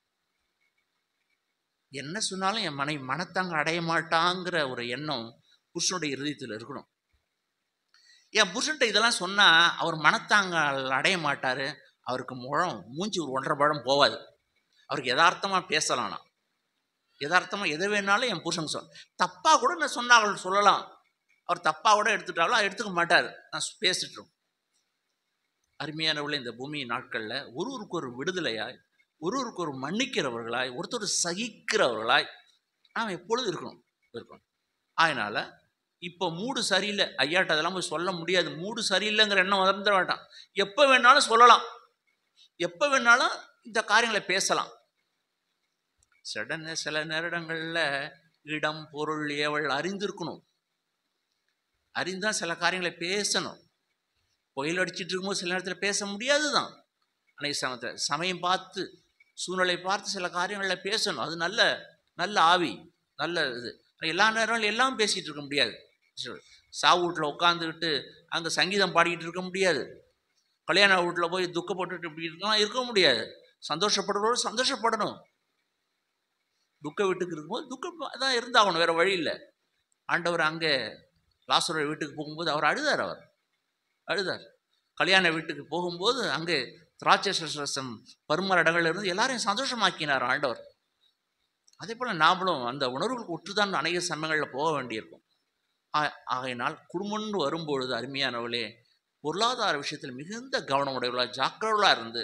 என்ன சொன்னாலும் என் மனைவி மனத்தாங்க அடைய மாட்டாங்கிற ஒரு எண்ணம் புருஷனுடைய இருதயத்தில் இருக்கணும் என் புருஷன்ட்ட இதெல்லாம் சொன்னால் அவர் மனத்தாங்க அடைய மாட்டார் அவருக்கு முழம் மூஞ்சி ஒரு ஒன்றரை பழம் போவாது அவருக்கு யதார்த்தமாக பேசலாம் நான் யதார்த்தமாக எதை வேணாலும் என் புருஷன் சொல் தப்பாக கூட நான் சொன்னா அவள் சொல்லலாம் அவர் தப்பாக கூட எடுத்துட்டாலும் எடுத்துக்க மாட்டார் நான் பேசிட்டுருவோம் அருமையானவர்களே இந்த பூமி நாட்களில் ஒருவருக்கு ஒரு விடுதலையாய் ஒருவருக்கு ஒரு மன்னிக்கிறவர்களாய் ஒருத்தர் சகிக்கிறவர்களாய் நாம் எப்பொழுதும் இருக்கணும் இருக்கணும் அதனால் இப்போ மூடு சரியில்லை ஐயாட்ட அதெல்லாம் போய் சொல்ல முடியாது மூடு சரியில்லைங்கிற எண்ணம் வந்துட வேண்டாம் எப்போ வேணாலும் சொல்லலாம் எப்போ வேணாலும் இந்த காரியங்களை பேசலாம் சடன சில நேரங்களில் இடம் பொருள் ஏவல் அறிந்திருக்கணும் அறிந்தான் சில காரியங்களை பேசணும் புயல் அடிச்சிட்டு இருக்கும்போது சில நேரத்தில் பேச முடியாது தான் அன்னைக்கு சமயத்தில் சமயம் பார்த்து சூழ்நிலை பார்த்து சில காரியங்களில் பேசணும் அது நல்ல நல்ல ஆவி நல்ல இது எல்லா நேரம் எல்லாம் பேசிகிட்டு இருக்க முடியாது சாவு வீட்டில் உட்காந்துக்கிட்டு அங்கே சங்கீதம் பாடிக்கிட்டு இருக்க முடியாது கல்யாண வீட்டில் போய் துக்கப்பட்டுட்டு இப்படி இருக்கலாம் இருக்க முடியாது சந்தோஷப்படுறோடு சந்தோஷப்படணும் துக்க வீட்டுக்கு இருக்கும்போது துக்கம் தான் இருந்தாகணும் வேறு வழி இல்லை ஆண்டவர் அங்கே லாசுர வீட்டுக்கு போகும்போது அவர் அழுதார் அவர் அழுதார் கல்யாண வீட்டுக்கு போகும்போது அங்கே திராட்சை ரசம் பருமர இடங்கள்ல இருந்து எல்லாரையும் சந்தோஷமாக்கினார் ஆண்டவர் அதே போல் நாமளும் அந்த உணர்வுகளுக்கு ஒற்றுதான் அநேக சமயங்களில் போக வேண்டியிருக்கும் ஆ- ஆகையினால் குடும்பம்னு வரும்பொழுது அருமையானவளே பொருளாதார விஷயத்தில் மிகுந்த கவனம் உடையவர்களாக ஜாக்கிரவர்களாக இருந்து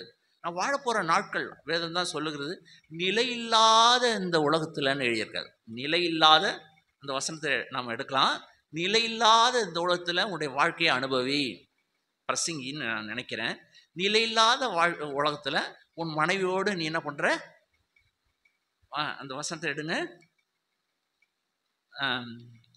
நான் வாழ போகிற நாட்கள் வேதம் தான் சொல்லுகிறது நிலையில்லாத இந்த உலகத்தில்னு எழுதியிருக்காரு நிலையில்லாத அந்த வசனத்தை நாம் எடுக்கலாம் நிலையில்லாத இந்த உலகத்தில் உன்னுடைய வாழ்க்கையை அனுபவி பிரசங்கின்னு நான் நினைக்கிறேன் நிலையில்லாத வாழ் உலகத்தில் உன் மனைவியோடு நீ என்ன பண்ணுற அந்த வசனத்தை எடுங்க ஆம்.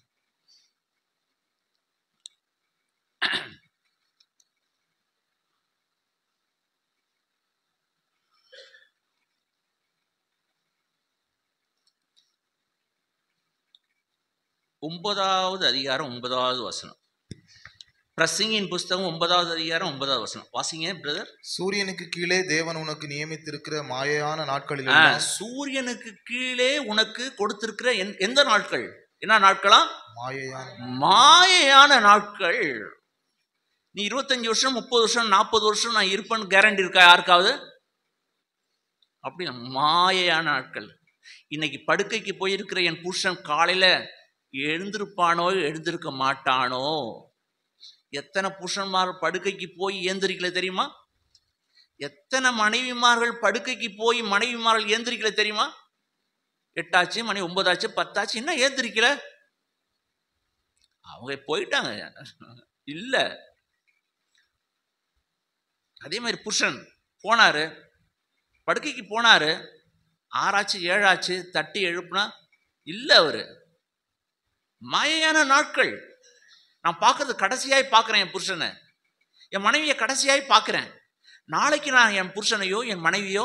ஒன்பதாவது அதிகாரம் ஒன்பதாவது வசனம் பிரசங்கின் புஸ்தகம் ஒன்பதாவது அதிகாரம் ஒன்பதாவது வசனம் வாசிங்க பிரதர் சூரியனுக்கு கீழே தேவன் உனக்கு நியமித்திருக்கிற மாயையான நாட்களில் ஆ, எல்லாம் சூரியனுக்கு கீழே உனக்கு கொடுத்திருக்கிற எந்த- எந்த நாட்கள் என்ன நாட்களா மாயையான மாயையான நாட்கள் நீ இருபத்தஞ்சு வருஷம் முப்பது வருஷம் நாற்பது வருஷம் நான் இருப்பேன்னு கேரண்டி இருக்கா யாருக்காவது அப்படி மாயையான நாட்கள் இன்னைக்கு படுக்கைக்கு போயிருக்கிற என் புருஷன் காலையில எழுந்திருப்பானோ எழுந்திருக்க மாட்டானோ எத்தனை புருஷன்மார் படுக்கைக்கு போய் ஏந்திரிக்கல தெரியுமா எத்தனை மனைவிமார்கள் படுக்கைக்கு போய் மனைவிமார்கள் ஏந்திரிக்கல தெரியுமா எட்டாச்சு மணி ஒன்பதாச்சு பத்தாச்சு என்ன ஏந்திரிக்கல அவங்க போயிட்டாங்க இல்ல அதே மாதிரி புருஷன் போனாரு படுக்கைக்கு போனாரு ஆறாச்சு ஏழாச்சு தட்டி எழுப்புனா இல்ல அவரு மாயையான நாட்கள் நான் பார்க்கறது கடைசியாய் பார்க்கிறேன் என் புருஷனை என் மனைவியை கடைசியாய் பார்க்கிறேன் நாளைக்கு நான் என் புருஷனையோ என் மனைவியோ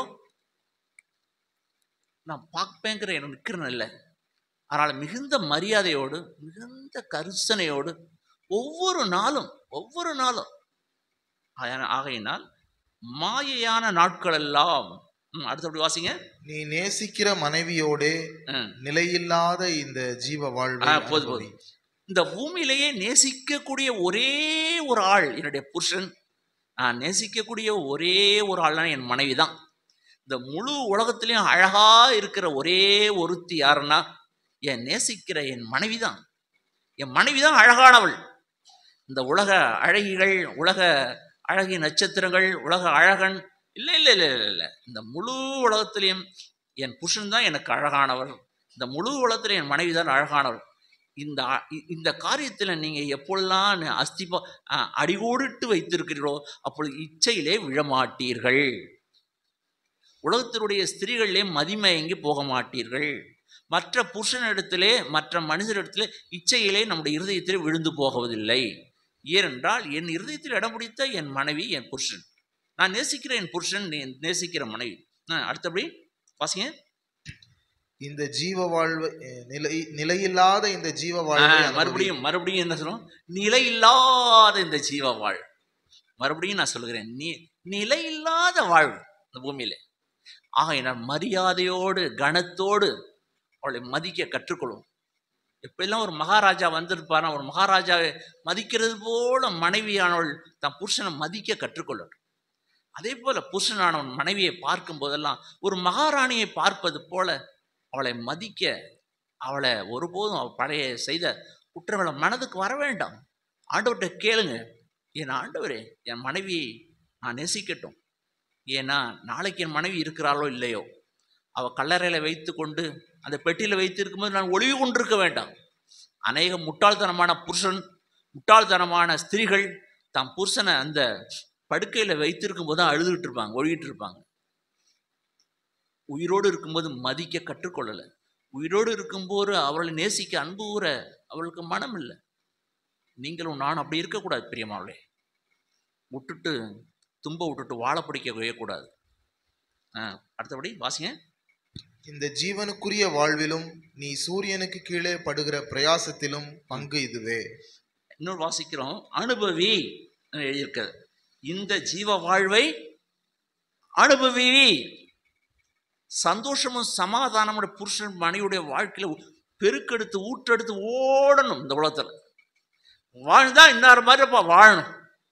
நான் பார்ப்பேங்கிற எனக்கு நிற்கிறேன் இல்லை அதனால் மிகுந்த மரியாதையோடு மிகுந்த கரிசனையோடு ஒவ்வொரு நாளும் ஒவ்வொரு நாளும் ஆய- ஆகையினால் மாயையான நாட்கள் எல்லாம் ம், அடுத்தபடி வாசிங்க நீ நேசிக்கிற மனைவியோடே ம். நிலையில்லாத இந்த ஜீவ வாழ்வை ஆ, போதும், அனுபவி. இந்த பூமியிலேயே நேசிக்கக்கூடிய ஒரே ஒரு ஆள் என்னுடைய புருஷன் நான் நேசிக்கக்கூடிய ஒரே ஒரு ஆள்னா என் மனைவி தான் இந்த முழு உலகத்திலையும் அழகா இருக்கிற ஒரே ஒருத்தி யாருன்னா என் நேசிக்கிற என் மனைவி தான் என் மனைவி தான் அழகானவள் இந்த உலக அழகிகள் உலக அழகி நட்சத்திரங்கள் உலக அழகன் இல்லை இல்லை இல்லை இல்லை இல்லை இந்த முழு உலகத்திலையும் என் புருஷன் தான் எனக்கு அழகானவர் இந்த முழு உலகத்திலும் என் மனைவி தான் அழகானவள் இந்த அ- இ- இந்த காரியத்தில் நீங்கள் எப்பொழுதெல்லாம் ந- அஸ்திபா அ, அடிகோடிட்டு வைத்திருக்கிறீர்களோ அப்பொழுது இச்சையிலே விழமாட்டீர்கள் உலகத்தினுடைய ஸ்திரீகளிலே மதிமயங்கி போக மாட்டீர்கள் மற்ற புருஷனிடத்திலே மற்ற மனிதரிடத்திலே இச்சையிலே நம்முடைய இருதயத்திலே விழுந்து போகுவதில்லை ஏனென்றால் என் இருதயத்தில் இடம் பிடித்த என் மனைவி என் புருஷன் நான் நேசிக்கிற என் புருஷன் நே- நேசிக்கிற மனைவி ஆ, அடுத்தபடி வாசிங்க இந்த ஜீவ வாழ்வை அஹ், நிலை நிலையில்லாத இந்த ஜீவ ஆ, வாழ்வை அனுபவி. மறுபடியும் மறுபடியும் என்ன சொல்லும் நிலை இல்லாத இந்த ஜீவ வாழ் மறுபடியும் நான் சொல்லுகிறேன் நீ நிலை இல்லாத வாழ்வு இந்த பூமியில ஆக நான் மரியாதையோடு கனத்தோடு அவளை மதிக்க கற்றுக்கொள்ளும் எப்பெல்லாம் ஒரு மகாராஜா வந்திருப்பாரா ஒரு மகாராஜாவை மதிக்கிறது போல மனைவியானவள் தன் புருஷனை மதிக்க கற்றுக்கொள்ளட்டும் அதே போல புருஷனானவன் மனைவியை பார்க்கும் போதெல்லாம் ஒரு மகாராணியை பார்ப்பது போல அவளை மதிக்க அவளை ஒருபோதும் அவள் பழைய செய்த குற்றங்களை மனதுக்கு வர வேண்டாம் ஆண்டவர்கிட்ட கேளுங்க என் ஆண்டவரே என் மனைவியை நான் நேசிக்கட்டும் ஏன்னா நாளைக்கு என் மனைவி இருக்கிறாளோ இல்லையோ அவள் கல்லறையில் வைத்து கொண்டு அந்த பெட்டியில் வைத்து இருக்கும்போது நான் ஒளிவு கொண்டிருக்க வேண்டாம் அநேக முட்டாள்தனமான புருஷன் முட்டாள்தனமான ஸ்திரீகள் தம் புருஷனை அந்த படுக்கையில் வைத்திருக்கும் போது தான் அழுதுகிட்டு இருப்பாங்க ஒழுகிட்டு இருப்பாங்க உயிரோடு இருக்கும்போது மதிக்க கற்றுக்கொள்ளலை உயிரோடு இருக்கும்போது அவளை நேசிக்க அன்பு கூற அவளுக்கு மனம் இல்லை நீங்களும் நான் அப்படி இருக்கக்கூடாது பிரியமாவளே விட்டுட்டு தும்ப விட்டுட்டு வாழை பிடிக்க வைக்கக்கூடாது ஆ அடுத்தபடி வாசிங்க இந்த ஜீவனுக்குரிய வாழ்விலும் நீ சூரியனுக்கு கீழே படுகிற பிரயாசத்திலும் பங்கு இதுவே இன்னொரு வாசிக்கிறோம் அனுபவி எழுதியிருக்கிறது இந்த ஜீவ வாழ்வை அனுபவி சந்தோஷமும் சமாதானமுடைய புருஷன் மனைவியுடைய வாழ்க்கையில பெருக்கெடுத்து ஊற்றெடுத்து ஓடணும் இந்த உலகத்துல வாழ்ந்தா இன்னார் மாதிரிப்பா வாழணும்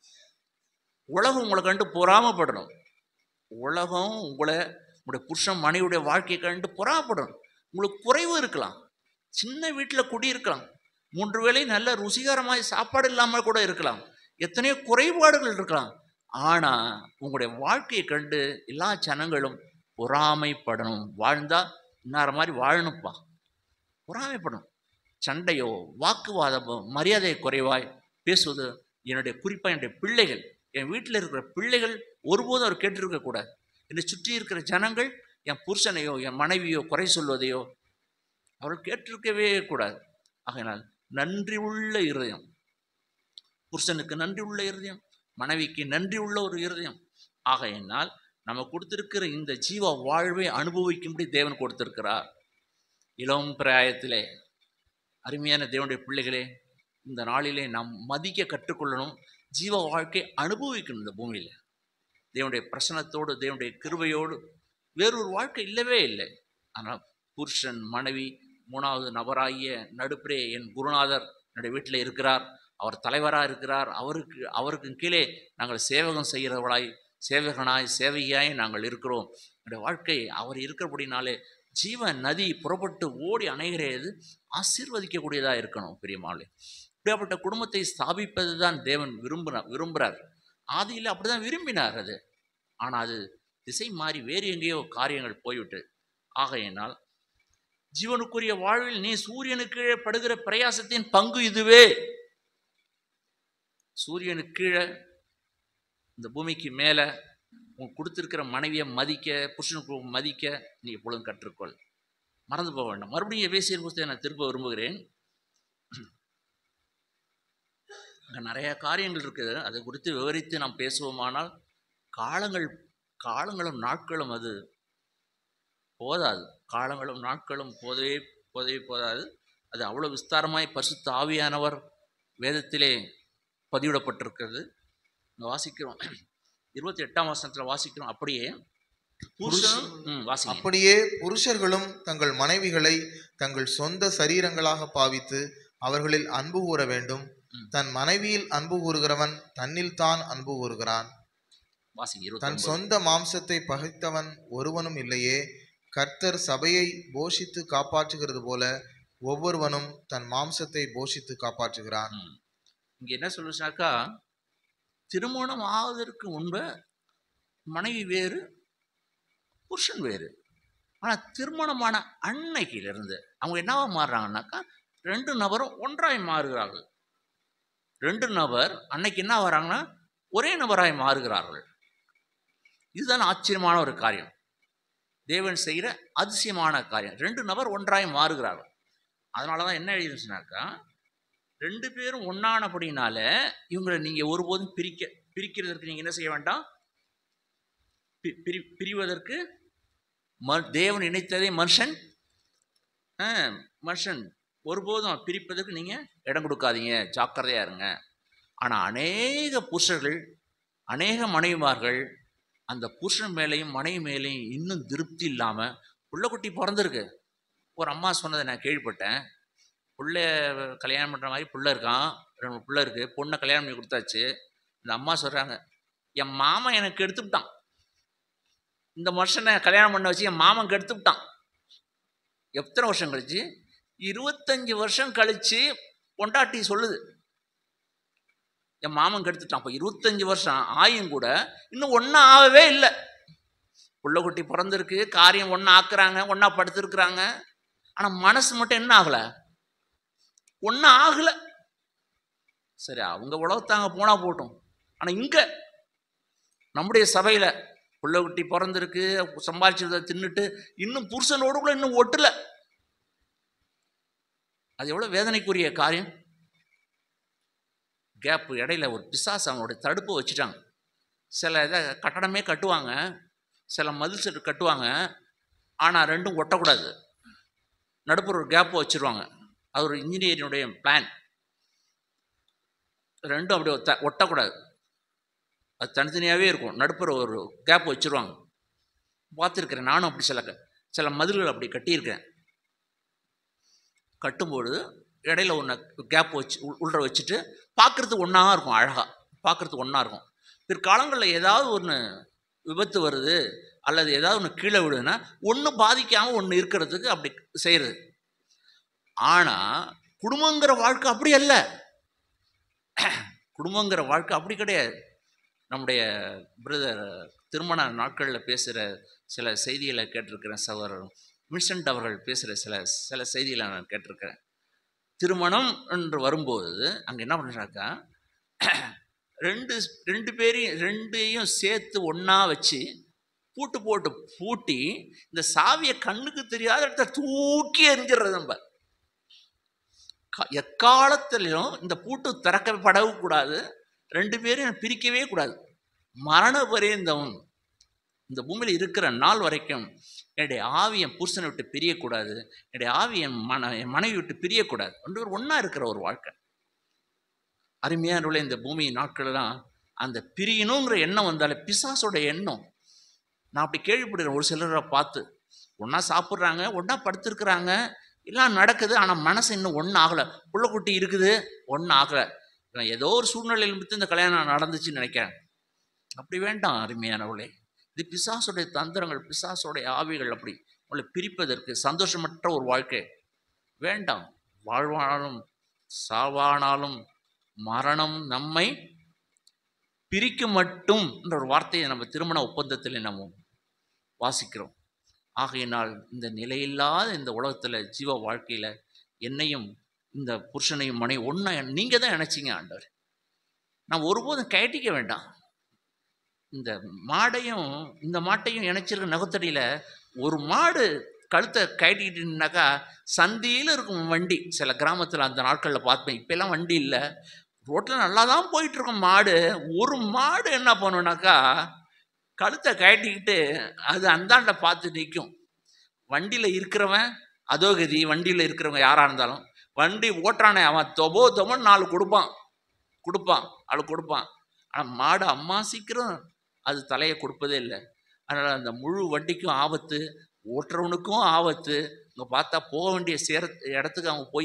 உலகம் உங்களை கண்டு பொறாமப்படணும் உலகம் உங்களை உங்களுடைய புருஷன் மனைவியுடைய வாழ்க்கையை கண்டு பொறாமப்படணும் உங்களுக்கு குறைவு இருக்கலாம் சின்ன வீட்டில் குடியிருக்கலாம் மூன்று வேளை நல்ல ருசிகரமாய் சாப்பாடு இல்லாமல் கூட இருக்கலாம் எத்தனையோ குறைபாடுகள் இருக்கலாம் ஆனா உங்களுடைய வாழ்க்கையை கண்டு எல்லா ஜனங்களும் பொறாமைப்படணும் வாழ்ந்தா இன்னார மாதிரி வாழணும்ப்பா பொறாமைப்படணும் சண்டையோ வாக்குவாதமோ மரியாதை குறைவாய் பேசுவது என்னுடைய குறிப்பாக என்னுடைய பிள்ளைகள் என் வீட்டில் இருக்கிற பிள்ளைகள் ஒருபோதும் அவர் கேட்டிருக்க கூடாது என்னை சுற்றி இருக்கிற ஜனங்கள் என் புருஷனையோ என் மனைவியோ குறை சொல்வதையோ அவர்கள் கேட்டிருக்கவே கூடாது ஆகையினால் நன்றி உள்ள இருதயம் புருஷனுக்கு நன்றி உள்ள இருதயம் மனைவிக்கு நன்றி உள்ள ஒரு இருதயம் ஆகையினால் நம்ம கொடுத்திருக்கிற இந்த ஜீவ வாழ்வை அனுபவிக்கும்படி தேவன் கொடுத்திருக்கிறார் இளம் பிராயத்திலே அருமையான தேவனுடைய பிள்ளைகளே இந்த நாளிலே நாம் மதிக்க கற்றுக்கொள்ளணும் ஜீவ வாழ்க்கை அனுபவிக்கணும் இந்த பூமியில் தேவனுடைய பிரசனத்தோடு தேவனுடைய கிருபையோடு வேறொரு வாழ்க்கை இல்லவே இல்லை ஆனால் புருஷன் மனைவி மூணாவது நபராகிய நடுப்பரே என் குருநாதர் என்னுடைய வீட்டில் இருக்கிறார் அவர் தலைவராக இருக்கிறார் அவருக்கு அவருக்கு கீழே நாங்கள் சேவகம் செய்கிறவளாய் சேவகனாய் சேவையாய் நாங்கள் இருக்கிறோம் என்னுடைய வாழ்க்கை அவர் இருக்கிறபடினாலே ஜீவ நதி புறப்பட்டு ஓடி அணைகிறது ஆசீர்வதிக்கக்கூடியதாக இருக்கணும் பெரியமாளே இப்படியாப்பட்ட குடும்பத்தை ஸ்தாபிப்பது தான் தேவன் விரும்புகிறார் விரும்புகிறார் ஆதியில் அப்படி தான் விரும்பினார் அது ஆனால் அது திசை மாறி வேறு எங்கேயோ காரியங்கள் போய்விட்டு ஆகையினால் ஜீவனுக்குரிய வாழ்வில் நீ சூரியனுக்கு கீழே படுகிற பிரயாசத்தின் பங்கு இதுவே சூரியனுக்கு கீழே இந்த பூமிக்கு மேலே உன் கொடுத்துருக்கிற மனைவியை மதிக்க புருஷனுக்கு மதிக்க நீ எப்பொழுதும் கற்றுக்கொள் மறந்து போக வேண்டாம் மறுபடியும் எபேசியர் புஸ்தகம் நான் திரும்ப விரும்புகிறேன் அங்கே நிறைய காரியங்கள் இருக்குது அதை குறித்து விவரித்து நாம் பேசுவோமானால் காலங்கள் காலங்களும் நாட்களும் அது போதாது காலங்களும் நாட்களும் போதவே போதவே போதாது அது அவ்வளோ விஸ்தாரமாய் பரிசுத்த ஆவியானவர் வேதத்திலே பதிவிடப்பட்டிருக்கிறது இங்க வாசிக்கிறோம் இருபத்தி எட்டாம் வசனத்தில் வாசிக்கிறோம் அப்படியே புருஷன் ம், வாசிங்க அப்படியே புருஷர்களும் தங்கள் மனைவிகளை தங்கள் சொந்த சரீரங்களாக பாவித்து அவர்களில் அன்பு கூற வேண்டும் ம். தன் மனைவியில் அன்பு கூறுகிறவன் தன்னில் தான் அன்பு கூறுகிறான் வாசிங்க தன் இருபத்தி சொந்த மாம்சத்தை பகைத்தவன் ஒருவனும் இல்லையே கர்த்தர் சபையை போஷித்து காப்பாற்றுகிறது போல ஒவ்வொருவனும் தன் மாம்சத்தை போஷித்து காப்பாற்றுகிறான் ம். இங்க என்ன சொல்லுச்சாக்கா திருமணம் ஆவதற்கு முன்பு மனைவி வேறு புருஷன் வேறு ஆனா திருமணமான அன்னைக்கிலிருந்து அவங்க என்னவா மாறுறாங்கன்னாக்கா ரெண்டு நபரும் ஒன்றாய் மாறுகிறார்கள் ரெண்டு நபர் அன்னைக்கு என்ன வராங்கன்னா ஒரே நபராய் மாறுகிறார்கள் இதுதான் ஆச்சரியமான ஒரு காரியம் தேவன் செய்கிற அதிசயமான காரியம் ரெண்டு நபர் ஒன்றாய் மாறுகிறார்கள் அதனால தான் என்ன எழுதிருச்சுனாக்கா ரெண்டு பேரும் ஒன்னானபடினால இவங்களை நீங்க ஒருபோதும் பிரிக்க பிரிக்கிறதற்கு நீங்க என்ன செய்ய வேண்டாம் பி- பிரி பிரிவதற்கு ம- தேவன் இணைத்ததை மனுஷன் ஆ, மனுஷன் ஒருபோதும் பிரிப்பதற்கு நீங்க இடம் கொடுக்காதீங்க ஜாக்கிரதையா இருங்க ஆனா அநேக புருஷர்கள் அநேக மனைவிமார்கள் அந்த புருஷன் மேலேயும் மனைவி மேலேயும் இன்னும் திருப்தி இல்லாம புள்ளக்குட்டி பிறந்திருக்கு ஒரு அம்மா சொன்னதை நான் கேள்விப்பட்டேன் புள்ள கல்யாணம் பண்ணுற மாதிரி புள்ள இருக்கான் ரெண்டு புள்ள இருக்கு பொண்ணை கல்யாணம் பண்ணி கொடுத்தாச்சு இந்த அம்மா சொல்கிறாங்க என் மாமன் எனக்கு எடுத்துவிட்டான் இந்த மனுஷனை கல்யாணம் பண்ண வச்சு என் மாமன் கெடுத்துவிட்டான் எத்தனை வருஷம் கழிச்சு இருபத்தஞ்சு வருஷம் கழிச்சு பொண்டாட்டி சொல்லுது என் மாமன் கெடுத்துட்டான் அப்போ இருபத்தஞ்சு வருஷம் ஆயும் கூட இன்னும் ஒன்றும் ஆகவே இல்லை புள்ளக்குட்டி பிறந்திருக்கு காரியம் ஒன்றா ஆக்குறாங்க ஒன்றா படுத்திருக்கிறாங்க ஆனால் மனசு மட்டும் என்ன ஆகலை ஒன்றும் ஆகலை சரி அவங்க உலகத்தாங்க போனா போட்டும் ஆனால் இங்கே நம்முடைய சபையில் புள்ள குட்டி பிறந்திருக்கு சம்பாதிச்சதை தின்னுட்டு இன்னும் புருஷனோடு கூட இன்னும் ஒட்டல அது எவ்வளோ வேதனைக்குரிய காரியம் கேப் இடையில ஒரு பிசாசு அவங்களுடைய தடுப்பு வச்சுட்டாங்க சில இதை கட்டடமே கட்டுவாங்க சில மதில் செட்டு கட்டுவாங்க ஆனால் ரெண்டும் ஒட்டக்கூடாது நடுப்புற ஒரு கேப் வச்சுருவாங்க அது ஒரு இன்ஜினியரினுடைய பிளான் ரெண்டும் அப்படி ஒத்த ஒட்டக்கூடாது அது தனித்தனியாகவே இருக்கும் நடுப்புற ஒரு கேப் வச்சுருவாங்க பார்த்துருக்கிறேன் நானும் அப்படி சில க- சில மதில்கள் அப்படி கட்டியிருக்கேன் கட்டும்பொழுது இடையில ஒன்று கேப் வச்சு உள்- உள்ள வச்சுட்டு பார்க்குறதுக்கு ஒன்றா இருக்கும் அழகாக பார்க்குறதுக்கு ஒன்றா இருக்கும் பிற்காலங்களில் ஏதாவது ஒன்று விபத்து வருது அல்லது ஏதாவது ஒன்று கீழே விடுதுன்னா ஒன்று பாதிக்காமல் ஒன்று இருக்கிறதுக்கு அப்படி செய்கிறது ஆனால் குடும்பங்கிற வாழ்க்கை அப்படி அல்ல குடும்பங்கிற வாழ்க்கை அப்படி கிடையாது நம்முடைய பிரதர் திருமண நாட்களில் பேசுகிற சில செய்திகளை கேட்டிருக்கிறேன் சகோதரர் வின்சென்ட் அவர்கள் பேசுகிற சில சில செய்திகளை நான் கேட்டிருக்கிறேன் திருமணம் என்று வரும்போது அங்கே என்ன பண்ணுறாக்கா ரெண்டு ரெண்டு பேரையும் ரெண்டையும் சேர்த்து ஒன்றா வச்சு பூட்டு போட்டு பூட்டி இந்த சாவியை கண்ணுக்கு தெரியாத இடத்த தூக்கி எறிஞ்சிடுறது நம்ம க- எக்காலத்திலும் இந்த பூட்டு திறக்கப்படவும் கூடாது ரெண்டு பேரையும் பிரிக்கவே கூடாது மரண பரியந்தம் இந்த பூமியில் இருக்கிற நாள் வரைக்கும் என்னுடைய ஆவி என் புருஷனை விட்டு பிரியக்கூடாது என்னுடைய ஆவி என் மன என் மனைவி விட்டு பிரியக்கூடாது ரெண்டு பேரும் ஒன்றா இருக்கிற ஒரு வாழ்க்கை அருமையான உள்ள இந்த பூமி நாட்களெல்லாம் அந்த பிரியணுங்கிற எண்ணம் வந்தாலே பிசாசோட எண்ணம் நான் அப்படி கேள்விப்படுறேன் ஒரு சிலரை பார்த்து ஒன்றா சாப்பிட்றாங்க ஒன்றா படுத்திருக்கிறாங்க எல்லாம் நடக்குது ஆனால் மனசு இன்னும் ஒன்றும் ஆகலை புள்ளக்குட்டி இருக்குது ஒன்றும் ஆகலை இவன் ஏதோ ஒரு சூழ்நிலையில் மித்து இந்த கல்யாணம் நடந்துச்சுன்னு நினைக்கிறேன் அப்படி வேண்டாம் அருமையானவளே இது பிசாசுடைய தந்திரங்கள் பிசாசுடைய ஆவிகள் அப்படி உங்களை பிரிப்பதற்கு சந்தோஷமற்ற ஒரு வாழ்க்கை வேண்டாம் வாழ்வானாலும் சாவானாலும் மரணம் நம்மை பிரிக்கும் மட்டும் என்ற ஒரு வார்த்தையை நம்ம திருமண ஒப்பந்தத்தில் நம்ம வாசிக்கிறோம் ஆகையினால் இந்த நிலையில்லாத இந்த உலகத்தில் ஜீவ வாழ்க்கையில் என்னையும் இந்த புருஷனையும் மனை ஒன்றா நீங்கள் தான் நினச்சிங்க ஆண்டவர் நான் ஒருபோதும் கயட்டிக்க வேண்டாம் இந்த மாடையும் இந்த மாட்டையும் இணைச்சிருக்க நகத்தடியில் ஒரு மாடு கழுத்தை கட்டிக்கிட்டுனாக்கா சந்தியில் இருக்கும் வண்டி சில கிராமத்தில் அந்த நாட்களில் பார்ப்பேன் இப்போல்லாம் வண்டி இல்லை ரோட்டில் நல்லா தான் போயிட்டுருக்கும் மாடு ஒரு மாடு என்ன பண்ணுனாக்கா கழுத்தை கட்டிக்கிட்டு அது அந்தாண்ட பார்த்து நிற்கும் வண்டியில் இருக்கிறவன் அதோ கதி வண்டியில் இருக்கிறவங்க யாராக இருந்தாலும் வண்டி ஓட்டுறானே அவன் தொபோ தொபோன்னு நாலு கொடுப்பான் கொடுப்பான் அவளுக்கு கொடுப்பான் ஆனால் மாடு அம்மா சீக்கிரம் அது தலையை கொடுப்பதே இல்லை அதனால் அந்த முழு வண்டிக்கும் ஆபத்து ஓட்டுறவனுக்கும் ஆபத்து இங்கே பார்த்தா போக வேண்டிய சேர இடத்துக்கு அவங்க போய்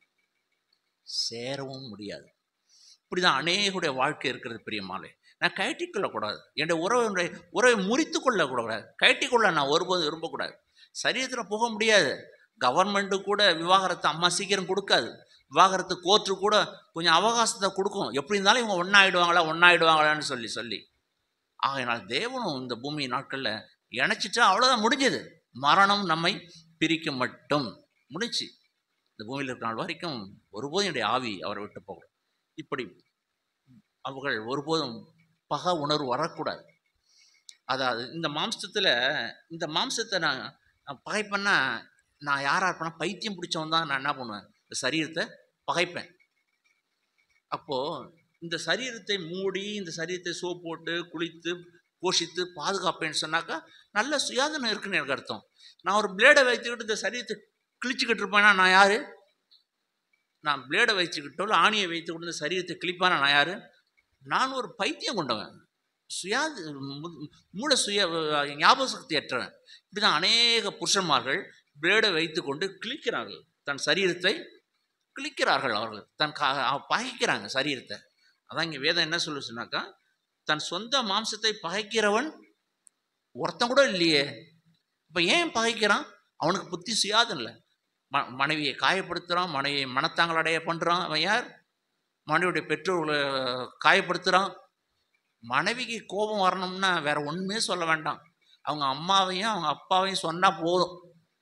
சேரவும் முடியாது இப்படி தான் அநேகுடைய வாழ்க்கை இருக்கிறது பிரியமாலே நான் கயட்டி கொள்ளக்கூடாது என்னுடைய உறவு உறவை முறித்து கொள்ளக்கூடாது கயட்டி கொள்ள நான் ஒருபோதும் விரும்பக்கூடாது சரீரத்தில் போக முடியாது கவர்மெண்ட்டு கூட விவாகரத்தை அம்மா சீக்கிரம் கொடுக்காது விவாகரத்து கோர்ட்டு கூட கொஞ்சம் அவகாசத்தை கொடுக்கும் எப்படி இருந்தாலும் இவங்க ஒன்றாயிடுவாங்களா ஒன்றாயிடுவாங்களான்னு சொல்லி சொல்லி ஆகையினால் தேவனும் இந்த பூமி நாட்களில் இணைச்சிட்டா அவ்வளோதான் முடிஞ்சது மரணம் நம்மை பிரிக்க மட்டும் முடிச்சு இந்த பூமியில் இருக்கிற நாள் வரைக்கும் ஒருபோதும் என்னுடைய ஆவி அவரை விட்டு போகும் இப்படி அவர்கள் ஒருபோதும் பக உணர்வு வரக்கூடாது அதாவது இந்த மாம்சத்தில் இந்த மாம்சத்தை நான் நான் பகைப்பேன்னா நான் யாராக இருப்பேன்னா பைத்தியம் பிடிச்சவன் தான் நான் என்ன பண்ணுவேன் இந்த சரீரத்தை பகைப்பேன் அப்போது இந்த சரீரத்தை மூடி இந்த சரீரத்தை சோப் போட்டு குளித்து போஷித்து பாதுகாப்பேன்னு சொன்னாக்கா நல்ல சுயாதனம் இருக்குன்னு எனக்கு அர்த்தம் நான் ஒரு பிளேடை வைத்துக்கிட்டு இந்த சரீரத்தை கிழிச்சுக்கிட்டு இருப்பேன்னா நான் யார் நான் பிளேடை வச்சுக்கிட்டோ இல்லை ஆணியை வைத்துக்கிட்டு இந்த சரீரத்தை கிழிப்பானா நான் யார் நான் ஒரு பைத்தியம் கொண்டவன் சுயாது மு- மூல சுய ஞாபக சக்தி அற்றவன் இப்படி தான் அநேக புருஷன்மார்கள் பிளேடை வைத்துக்கொண்டு கிழிக்கிறார்கள் தன் சரீரத்தை கிழிக்கிறார்கள் அவர்கள் தன் கா பகைக்கிறாங்க சரீரத்தை அதான் இங்கே வேதம் என்ன சொல்லுச்சுனாக்கா தன் சொந்த மாம்சத்தை பகைக்கிறவன் ஒருத்தன் கூட இல்லையே இப்போ ஏன் பகைக்கிறான் அவனுக்கு புத்தி சுயாதம் இல்லை ம மனைவியை காயப்படுத்துகிறான் மனைவியை மனத்தாங்களடைய பண்ணுறான் அவன் யார் மனைவியுடைய பெற்றோர்களை காயப்படுத்துகிறான் மனைவிக்கு கோபம் வரணும்னா வேற ஒன்றுமே சொல்ல வேண்டாம் அவங்க அம்மாவையும் அவங்க அப்பாவையும் சொன்னால் போதும்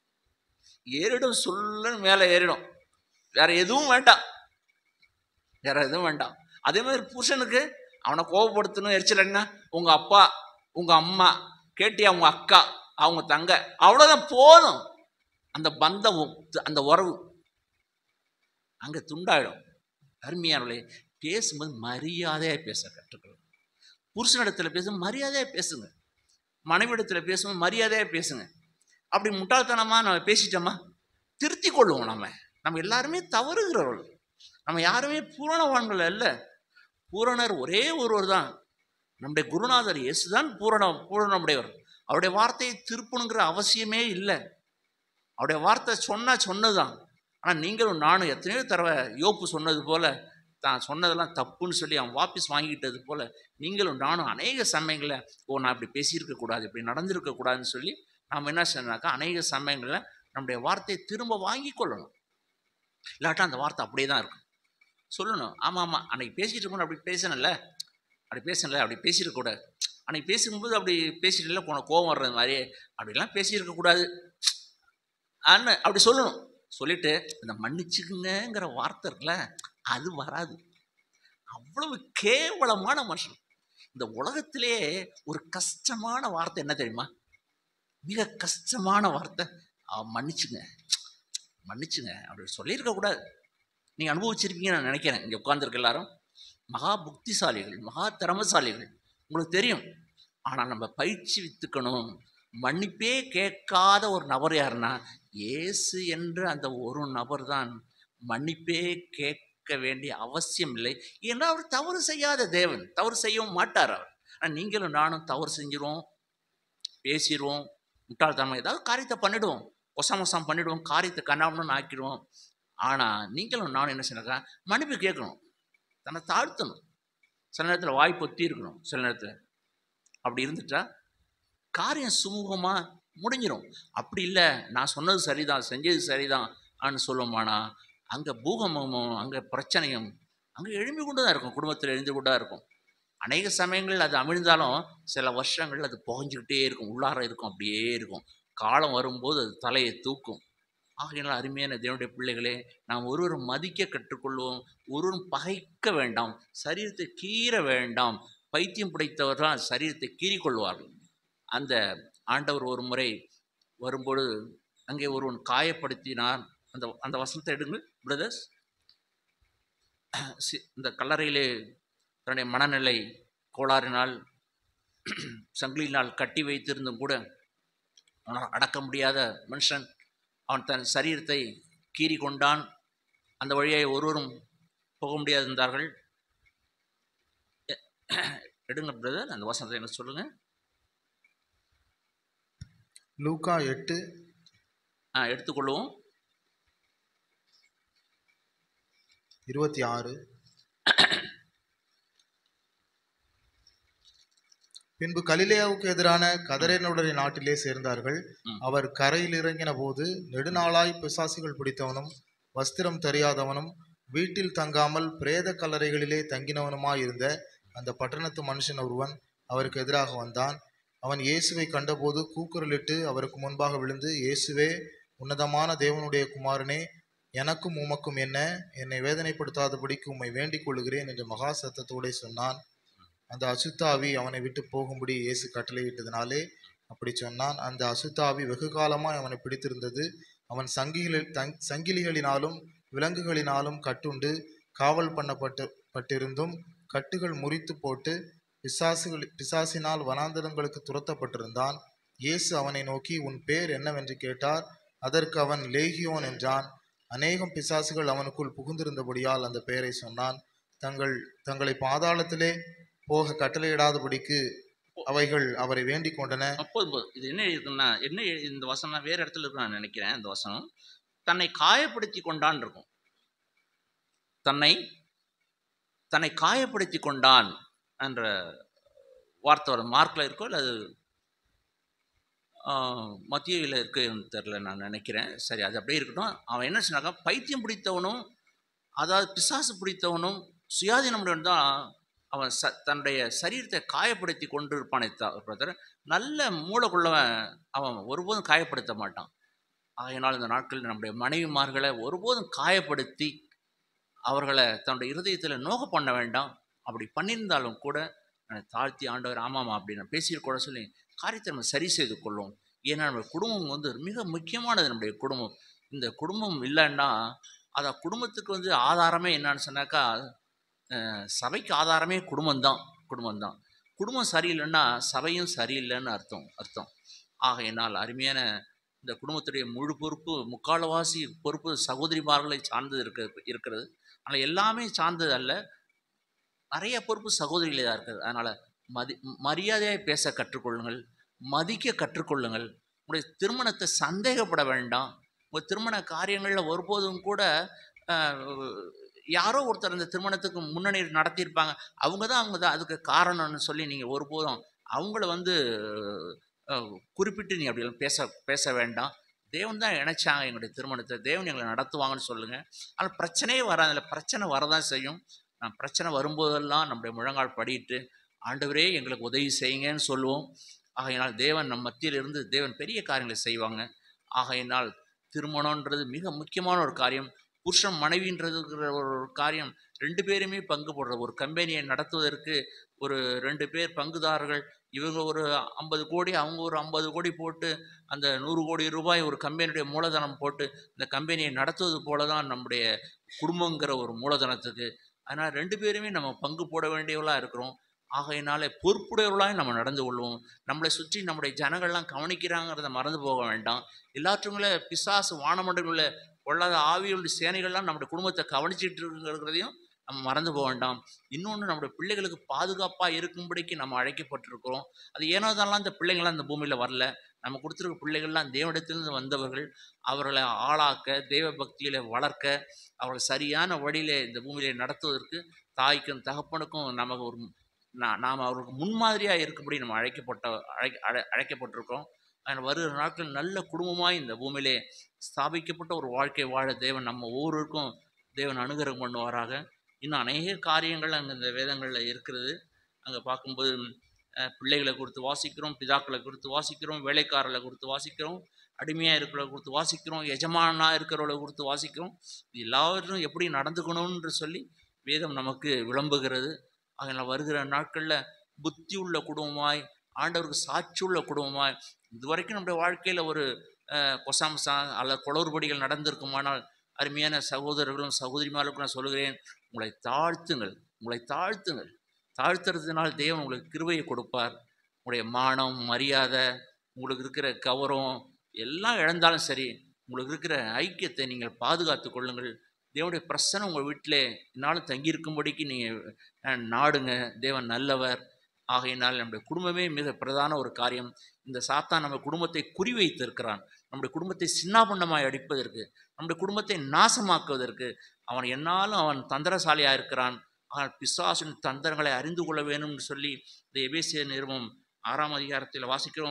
ஏறிடும் சொல்லுன்னு மேலே ஏறிடும் வேற எதுவும் வேண்டாம் வேற எதுவும் வேண்டாம் அதே மாதிரி புருஷனுக்கு அவனை கோபப்படுத்தணும் எரிச்சலன்னா உங்க அப்பா உங்க அம்மா கேட்டியா உங்க அக்கா அவங்க தங்க அவ்வளோதான் போதும் அந்த பந்தம் அந்த உறவு அங்கே துண்டாயிடும் அருமையானவர்களே பேசும்போது மரியாதையாக பேச கற்றுக்கணும் புருஷனிடத்தில் பேசும் மரியாதையாக பேசுங்க மனைவிடத்தில் பேசும்போது மரியாதையாக பேசுங்க அப்படி முட்டாள்தனமாக நம்ம பேசிட்டோமா திருத்தி கொள்வோம் நம்ம நம்ம எல்லாருமே தவறுகிறவர்கள் நம்ம யாருமே பூரணவான்கள் அல்ல பூரணர் ஒரே ஒருவர் தான் நம்முடைய குருநாதர் இயேசு தான் பூரணம் பூரணமுடையவர் அவருடைய வார்த்தையை திருப்பணுங்கிற அவசியமே இல்லை அவருடைய வார்த்தை சொன்னா சொன்னதுதான் ஆனால் நீங்களும் நானும் எத்தனையோ தடவை யோப்பு சொன்னது போல தான் சொன்னதெல்லாம் தப்புன்னு சொல்லி அவன் வாபஸ் வாங்கிக்கிட்டது போல நீங்களும் நானும் அநேக சமயங்களில் ஓ நான் இப்படி பேசியிருக்க கூடாது இப்படி நடந்திருக்க கூடாதுன்னு சொல்லி நாம் என்ன சொன்னாக்கா அநேக சமயங்களில் நம்முடைய வார்த்தையை திரும்ப வாங்கி கொள்ளணும் இல்லாட்டா அந்த வார்த்தை அப்படியே தான் இருக்கும் சொல்லணும் ஆமாம் ஆமாம் அன்னைக்கு பேசிட்டு இருக்கணும் அப்படி பேசணும்ல அப்படி பேசல அப்படி பேசியிருக்கக்கூடாது அன்னைக்கு பேசும்போது அப்படி பேசிட்டு போன கோவம் வர்றது மாதிரி அப்படிலாம் பேசியிருக்கக்கூடாது அன்னு அப்படி சொல்லணும் சொல்லிட்டு இந்த மன்னிச்சுக்குங்கிற வார்த்தை இருக்குல்ல அது வராது அவ்வளவு கேவலமான மனுஷன் இந்த உலகத்திலே ஒரு கஷ்டமான வார்த்தை என்ன தெரியுமா மிக கஷ்டமான வார்த்தை அவ மன்னிச்சுங்க மன்னிச்சுங்க அப்படி சொல்லியிருக்க கூடாது நீங்கள் அனுபவிச்சிருப்பீங்கன்னு நான் நினைக்கிறேன் இங்கே உட்காந்துருக்க எல்லாரும் மகா புக்திசாலிகள் மகா திறமசாலிகள் உங்களுக்கு தெரியும் ஆனால் நம்ம பயிற்சி வித்துக்கணும் மன்னிப்பே கேட்காத ஒரு நபர் யாருன்னா இயேசு என்ற அந்த ஒரு நபர் தான் மன்னிப்பே கேட்க வேண்டிய அவசியம் இல்லை ஏன்னா அவர் தவறு செய்யாத தேவன் தவறு செய்யவும் மாட்டார் அவர் ஆனால் நீங்களும் நானும் தவறு செஞ்சிருவோம் பேசிடுவோம் முட்டாள்தனமாக ஏதாவது காரியத்தை பண்ணிடுவோம் ஒசமொசம் பண்ணிடுவோம் காரியத்தை கண்ணாமன்னு ஆக்கிடுவோம் ஆனால் நீங்களும் நானும் என்ன செய்யணும் மன்னிப்பு கேட்கணும் தன்னை தாழ்த்தணும் சில நேரத்தில் வாய் பொத்தி இருக்கணும் சில நேரத்தில் அப்படி இருந்துட்டா காரியம் சுமூகமாக முடிஞ்சிடும் அப்படி இல்லை நான் சொன்னது சரிதான் செஞ்சது சரிதான் ஆன்னு சொல்லுவோமானா அங்கே பூகம்பமும் அங்கே பிரச்சனையும் அங்கே எழும்பி கொண்டு தான் இருக்கும் குடும்பத்தில் எழுந்து கொண்டு தான் இருக்கும் அநேக சமயங்கள் அது அமிழ்ந்தாலும் சில வருஷங்கள் அது புகஞ்சிக்கிட்டே இருக்கும் உள்ளார இருக்கும் அப்படியே இருக்கும் காலம் வரும்போது அது தலையை தூக்கும் ஆகையினால் அருமையான தேவனுடைய பிள்ளைகளே நாம் ஒருவரும் மதிக்க கற்றுக்கொள்வோம் ஒருவரும் பகைக்க வேண்டாம் சரீரத்தை கீற வேண்டாம் பைத்தியம் பிடித்தவர்கள் சரீரத்தை கீறிக்கொள்வார்கள் அந்த ஆண்டவர் ஒரு முறை வரும்பொழுது அங்கே ஒருவன் காயப்படுத்தினார் அந்த அந்த வசனத்தை எடுங்க பிரதர்ஸ் இந்த கல்லறையிலே தன்னுடைய மனநிலை கோளாறினால் சங்கிலினால் கட்டி வைத்திருந்தும் கூட அவனால் அடக்க முடியாத மனுஷன் அவன் தன் சரீரத்தை கீறி கொண்டான் அந்த வழியை ஒருவரும் போக முடியாது இருந்தார்கள் எடுங்க பிரதர் அந்த வசனத்தை என்ன சொல்லுங்க லூக்கா எட்டு ஆ எடுத்துக்கொள்வோம் இருபத்தி ஆறு பின்பு கலிலேயாவுக்கு எதிரான கதரேனுடைய நாட்டிலே சேர்ந்தார்கள் ம். அவர் கரையில் இறங்கின போது நெடுநாளாய் பிசாசுகள் பிடித்தவனும் வஸ்திரம் தெரியாதவனும் வீட்டில் தங்காமல் பிரேத கல்லறைகளிலே தங்கினவனுமாயிருந்த அந்த பட்டணத்து மனுஷன் ஒருவன் அவருக்கு எதிராக வந்தான் அவன் இயேசுவை கண்டபோது கூக்குரலிட்டு அவருக்கு முன்பாக விழுந்து இயேசுவே உன்னதமான தேவனுடைய குமாரனே எனக்கும் உமக்கும் என்ன என்னை வேதனைப்படுத்தாதபடிக்கு உம்மை வேண்டிக் கொள்கிறேன் என்று மகா சத்தத்தோடே சொன்னான் அந்த அசுத்தாவி அவனை விட்டு போகும்படி இயேசு கட்டளையிட்டதினாலே அப்படி சொன்னான் அந்த அசுத்தாவி வெகு காலமாய் அவனை பிடித்திருந்தது அவன் சங்கிகளில் தங் சங்கிலிகளினாலும் விலங்குகளினாலும் கட்டுண்டு காவல் பண்ணப்பட்டு பட்டிருந்தும் கட்டுகள் முறித்து போட்டு பிசாசுகள் பிசாசினால் வனாந்தரங்களுக்கு துரத்தப்பட்டிருந்தான் இயேசு அவனை நோக்கி உன் பேர் என்னவென்று கேட்டார் அதற்கு அவன் லேகியோன் என்றான் அநேகம் பிசாசுகள் அவனுக்குள் புகுந்திருந்தபடியால் அந்த பெயரை சொன்னான் தங்கள் தங்களை பாதாளத்திலே போக கட்டளையிடாதபடிக்கு அவைகள் அவரை வேண்டிக் கொண்டன அப்போது போதும். இது என்ன இருக்குன்னா என்ன எழுதி- இந்த வசனம் வேற இடத்துல இருக்கு நான் நினைக்கிறேன் இந்த வசனம் தன்னை காயப்படுத்தி கொண்டான் இருக்கும் தன்னை தன்னை காயப்படுத்தி கொண்டான் என்ற வார்த்தை வரும் மார்க்கில் இருக்கோ இல்லை அது மத்தியில் இருக்குன்னு தெரில நான் நினைக்கிறேன் சரி அது அப்படியே இருக்கட்டும் அவன் என்ன சொன்னாக்கா பைத்தியம் பிடித்தவனும் அதாவது பிசாசு பிடித்தவனும் சுயாதீனம் தான் அவன் ச தன்னுடைய சரீரத்தை காயப்படுத்தி கொண்டு இருப்பானே தவிர நல்ல மூளைக்குள்ளவன் அவன் ஒருபோதும் காயப்படுத்த மாட்டான் ஆகையினால் இந்த நாட்களில் நம்முடைய மனைவிமார்களை ஒருபோதும் காயப்படுத்தி அவர்களை தன்னுடைய இருதயத்தில் நோக பண்ண வேண்டாம் அப்படி பண்ணியிருந்தாலும் கூட நான் தாழ்த்தி ஆண்டவர் ஆமாமா அப்படின்னு பேசியிருக்கூட சொல்லி காரியத்தை நம்ம சரி செய்து கொள்வோம் ஏன்னா நம்ம குடும்பம் வந்து மிக முக்கியமானது நம்முடைய குடும்பம் இந்த குடும்பம் இல்லைன்னா அதை குடும்பத்துக்கு வந்து ஆதாரமே என்னன்னு சொன்னாக்கா அஹ், சபைக்கு ஆதாரமே குடும்பம்தான் குடும்பம்தான் குடும்பம் சரியில்லைன்னா சபையும் சரியில்லைன்னு அர்த்தம் அர்த்தம் ஆகையினால் அருமையான இந்த குடும்பத்துடைய முழு பொறுப்பு முக்கால்வாசி பொறுப்பு சகோதரிமார்களை சார்ந்தது இருக்க இருக்கிறது ஆனால் எல்லாமே சார்ந்தது அல்ல நிறைய பொறுப்பு சகோதரிகளே தான் இருக்குது அதனால் மதி மரியாதையாக பேச கற்றுக்கொள்ளுங்கள் மதிக்க கற்றுக்கொள்ளுங்கள் உங்களுடைய திருமணத்தை சந்தேகப்பட வேண்டாம் உங்கள் திருமண காரியங்களில் ஒருபோதும் கூட அஹ், யாரோ ஒருத்தர் அந்த திருமணத்துக்கு முன்னணி நடத்தியிருப்பாங்க அவங்க தான் அவங்க தான் அதுக்கு காரணம்னு சொல்லி நீங்கள் ஒருபோதும் அவங்கள வந்து அஹ், குறிப்பிட்டு நீ அப்படிலாம் பேச பேச வேண்டாம் தேவன் தான் இணைச்சாங்க எங்களுடைய திருமணத்தை தேவன் எங்களை நடத்துவாங்கன்னு சொல்லுங்கள் ஆனால் பிரச்சனையே வராதில்ல பிரச்சனை வரதான் செய்யும் நான் பிரச்சனை வரும்போதெல்லாம் நம்முடைய முழங்கால் படிட்டு ஆண்டவரே எங்களுக்கு உதவி செய்யுங்கன்னு சொல்லுவோம் ஆகையினால் தேவன் நம் மத்தியில் இருந்து தேவன் பெரிய காரியங்களை செய்வாங்க ஆகையினால் திருமணம்ன்றது மிக முக்கியமான ஒரு காரியம் புருஷன் மனைவின்றதுங்கிற ஒரு ஒரு காரியம் ரெண்டு பேருமே பங்கு போடுறது ஒரு கம்பெனியை நடத்துவதற்கு ஒரு ரெண்டு பேர் பங்குதாரர்கள் இவங்க ஒரு ஐம்பது கோடி அவங்க ஒரு ஐம்பது கோடி போட்டு அந்த நூறு கோடி ரூபாய் ஒரு கம்பெனியுடைய மூலதனம் போட்டு இந்த கம்பெனியை நடத்துவது போல தான் நம்முடைய குடும்பங்கிற ஒரு மூலதனத்துக்கு அதனால் ரெண்டு பேருமே நம்ம பங்கு போட வேண்டியவர்களாக இருக்கிறோம் ஆகையினாலே பொறுப்புடையவர்களாக நம்ம நடந்து கொள்வோம் நம்மளை சுற்றி நம்முடைய ஜனங்கள்லாம் கவனிக்கிறாங்கிறத மறந்து போக வேண்டாம் எல்லாற்றுங்கள பிசாசு வானமண்டல பொல்லாத ஆவியுடைய சேனைகள்லாம் நம்முடைய குடும்பத்தை கவனிச்சிட்டு இருக்குங்கிறதையும் நம்ம மறந்து போக வேண்டாம் இன்னொன்று நம்முடைய பிள்ளைகளுக்கு பாதுகாப்பாக இருக்கும்படிக்கு நம்ம அழைக்கப்பட்டிருக்கிறோம் அது ஏனோ தான்லாம் இந்த பிள்ளைங்களாம் இந்த பூமியில் வரல நம்ம கொடுத்துருக்க பிள்ளைகள்லாம் தேவனிடத்திலிருந்து வந்தவர்கள் அவர்களை ஆளாக்க தெய்வ பக்தியில் வளர்க்க அவர்களை சரியான வழியிலே இந்த பூமியிலே நடத்துவதற்கு தாய்க்கும் தகப்பனுக்கும் நமக்கு ஒரு நா- நாம் அவர்களுக்கு முன்மாதிரியாக இருக்கும்படி நம்ம அழைக்கப்பட்ட அழை அழை அழைக்கப்பட்டிருக்கிறோம் அதனால் வருகிற நாட்கள் நல்ல குடும்பமாய் இந்த பூமியிலே ஸ்தாபிக்கப்பட்ட ஒரு வாழ்க்கை வாழ தேவன் நம்ம ஒவ்வொருவருக்கும் தேவன் அனுகிரகம் பண்ணுவாராக இன்னும் அநேக காரியங்கள் அங்கே இந்த வேதங்களில் இருக்கிறது அங்கே பார்க்கும்போது அஹ், பிள்ளைகளை கொடுத்து வாசிக்கிறோம் பிதாக்களை கொடுத்து வாசிக்கிறோம் வேலைக்காரர்களை கொடுத்து வாசிக்கிறோம் அடிமையாக இருக்கிறவங்களை கொடுத்து வாசிக்கிறோம் எஜமானாக இருக்கிறவளை கொடுத்து வாசிக்கிறோம் இது எல்லாவற்றும் எப்படி நடந்துக்கணும்னு சொல்லி வேதம் நமக்கு விளம்புகிறது அதனால் வருகிற நாட்களில் புத்தி உள்ள குடும்பமாய் ஆண்டவருக்கு சாட்சி உள்ள குடும்பமாய் இதுவரைக்கும் நம்முடைய வாழ்க்கையில் ஒரு அஹ், கொசாம்சா அல்லது குளறுபடிகள் நடந்திருக்குமானால் அருமையான சகோதரர்களும் சகோதரிமார்களுக்கும் நான் சொல்கிறேன் உங்களை தாழ்த்துங்கள் உங்களை தாழ்த்துங்கள் தாழ்த்துறதுனால் தேவன் உங்களுக்கு கிருபையை கொடுப்பார் உங்களுடைய மானம் மரியாதை உங்களுக்கு இருக்கிற கௌரவம் எல்லாம் இழந்தாலும் சரி உங்களுக்கு இருக்கிற ஐக்கியத்தை நீங்கள் பாதுகாத்து கொள்ளுங்கள் தேவனுடைய பிரசனை உங்கள் வீட்டில் என்னாலும் தங்கியிருக்கும்படிக்கு நீங்கள் நாடுங்க தேவன் நல்லவர் ஆகையினால் நம்முடைய குடும்பமே மிக பிரதான ஒரு காரியம் இந்த சாத்தான் நம்ம குடும்பத்தை குறிவைத்து இருக்கிறான் நம்முடைய குடும்பத்தை சின்னாபண்ணமாய் அடிப்பதற்கு நம்முடைய குடும்பத்தை நாசமாக்குவதற்கு அவன் என்னாலும் அவன் தந்திரசாலியாக இருக்கிறான் ஆனால் பிசாசின் தந்திரங்களை அறிந்து கொள்ள வேணும்னு சொல்லி இந்த எபேசிய நிறுவனம் ஆறாம் அதிகாரத்தில் வாசிக்கிறோம்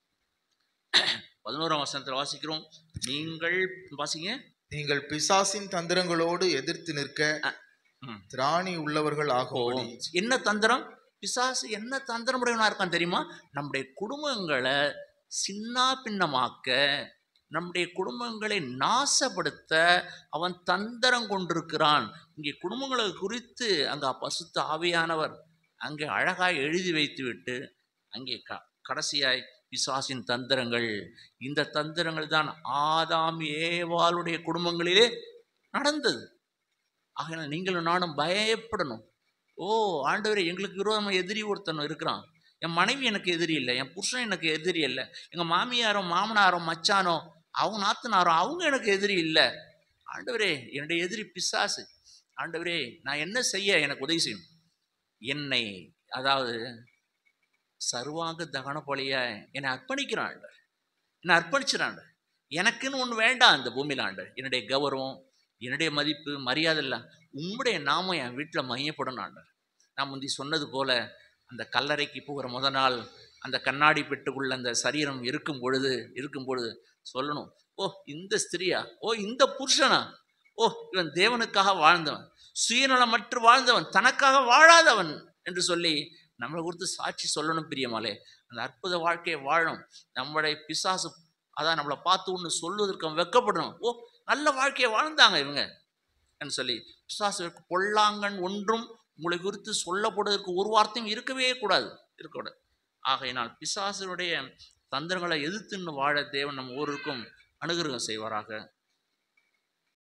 பதினோராம் வசனத்தில் வாசிக்கிறோம் நீங்கள் வாசிங்க நீங்கள் பிசாசின் தந்திரங்களோடு எதிர்த்து நிற்க ம். திராணி உள்ளவர்கள் ஆகும்படி என்ன தந்திரம் பிசாசு என்ன தந்திரமுடையவனா இருக்கான் தெரியுமா நம்முடைய குடும்பங்களை சின்னா பின்னமாக்க நம்முடைய குடும்பங்களை நாசப்படுத்த அவன் தந்திரம் கொண்டிருக்கிறான் இங்கே குடும்பங்களை குறித்து அங்கே பசுத்த ஆவியானவர் அங்கே அழகாய் எழுதி வைத்துவிட்டு அங்கே க கடைசியாய் பிசாசின் தந்திரங்கள் இந்த தந்திரங்கள் தான் ஆதாம் ஏவாளுடைய குடும்பங்களிலே நடந்தது ஆகையால் நீங்களும் நானும் பயப்படணும் ஓ ஆண்டவரே எங்களுக்கு விரோதமாக எதிரி ஒருத்தன் இருக்கிறான் என் மனைவி எனக்கு எதிரி இல்லை என் புருஷன் எனக்கு எதிரி இல்லை எங்கள் மாமியாரோ மாமனாரோ மச்சானோ அவங்க நாத்தனாரோ அவங்க எனக்கு எதிரி இல்லை ஆண்டவரே என்னுடைய எதிரி பிசாசு ஆண்டவரே நான் என்ன செய்ய எனக்கு உதவி செய்யும் என்னை அதாவது சர்வாங்க தகன போலிய என்னை அர்ப்பணிக்கிறான் ஆண்டவர். என்னை அர்ப்பணிச்சிடான் ஆண்டவர். எனக்குன்னு ஒன்று வேண்டாம் இந்த பூமியில் ஆண்டவர் என்னுடைய கௌரவம் என்னுடைய மதிப்பு மரியாதை இல்லை உம்முடைய நாமம் என் வீட்டில் மையப்படணும் ஆண்டவர் நான் முந்தி சொன்னது போல அந்த கல்லறைக்கு போகிற முத நாள் அந்த கண்ணாடி பெட்டுக்குள்ள அந்த சரீரம் இருக்கும் பொழுது இருக்கும் பொழுது சொல்லணும் ஓ இந்த ஸ்திரியா ஓ இந்த புருஷனா ஓ இவன் தேவனுக்காக வாழ்ந்தவன் சுயநலமற்று வாழ்ந்தவன் தனக்காக வாழாதவன் என்று சொல்லி நம்மளை குறித்து சாட்சி சொல்லணும் பிரியமாலே அந்த அற்புத வாழ்க்கையை வாழணும் நம்மளுடைய பிசாசு அதான் நம்மளை பார்த்து ஒன்று சொல்வதற்கு அவன் வெக்கப்படணும் ஓ நல்ல வாழ்க்கையை வாழ்ந்தாங்க இவங்க என்று சொல்லி பிசாசுக்கு பொல்லாங்கன் ஒன்றும் உங்களை குறித்து சொல்லப்படுவதற்கு ஒரு வார்த்தையும் இருக்கவே கூடாது இருக்கக்கூடாது ஆகையினால் பிசாசனுடைய தந்திரங்களை எதிர்த்துன்னு வாழ தேவன் நம்ம ஒவ்வொருக்கும் அனுகிரகம் செய்வாராக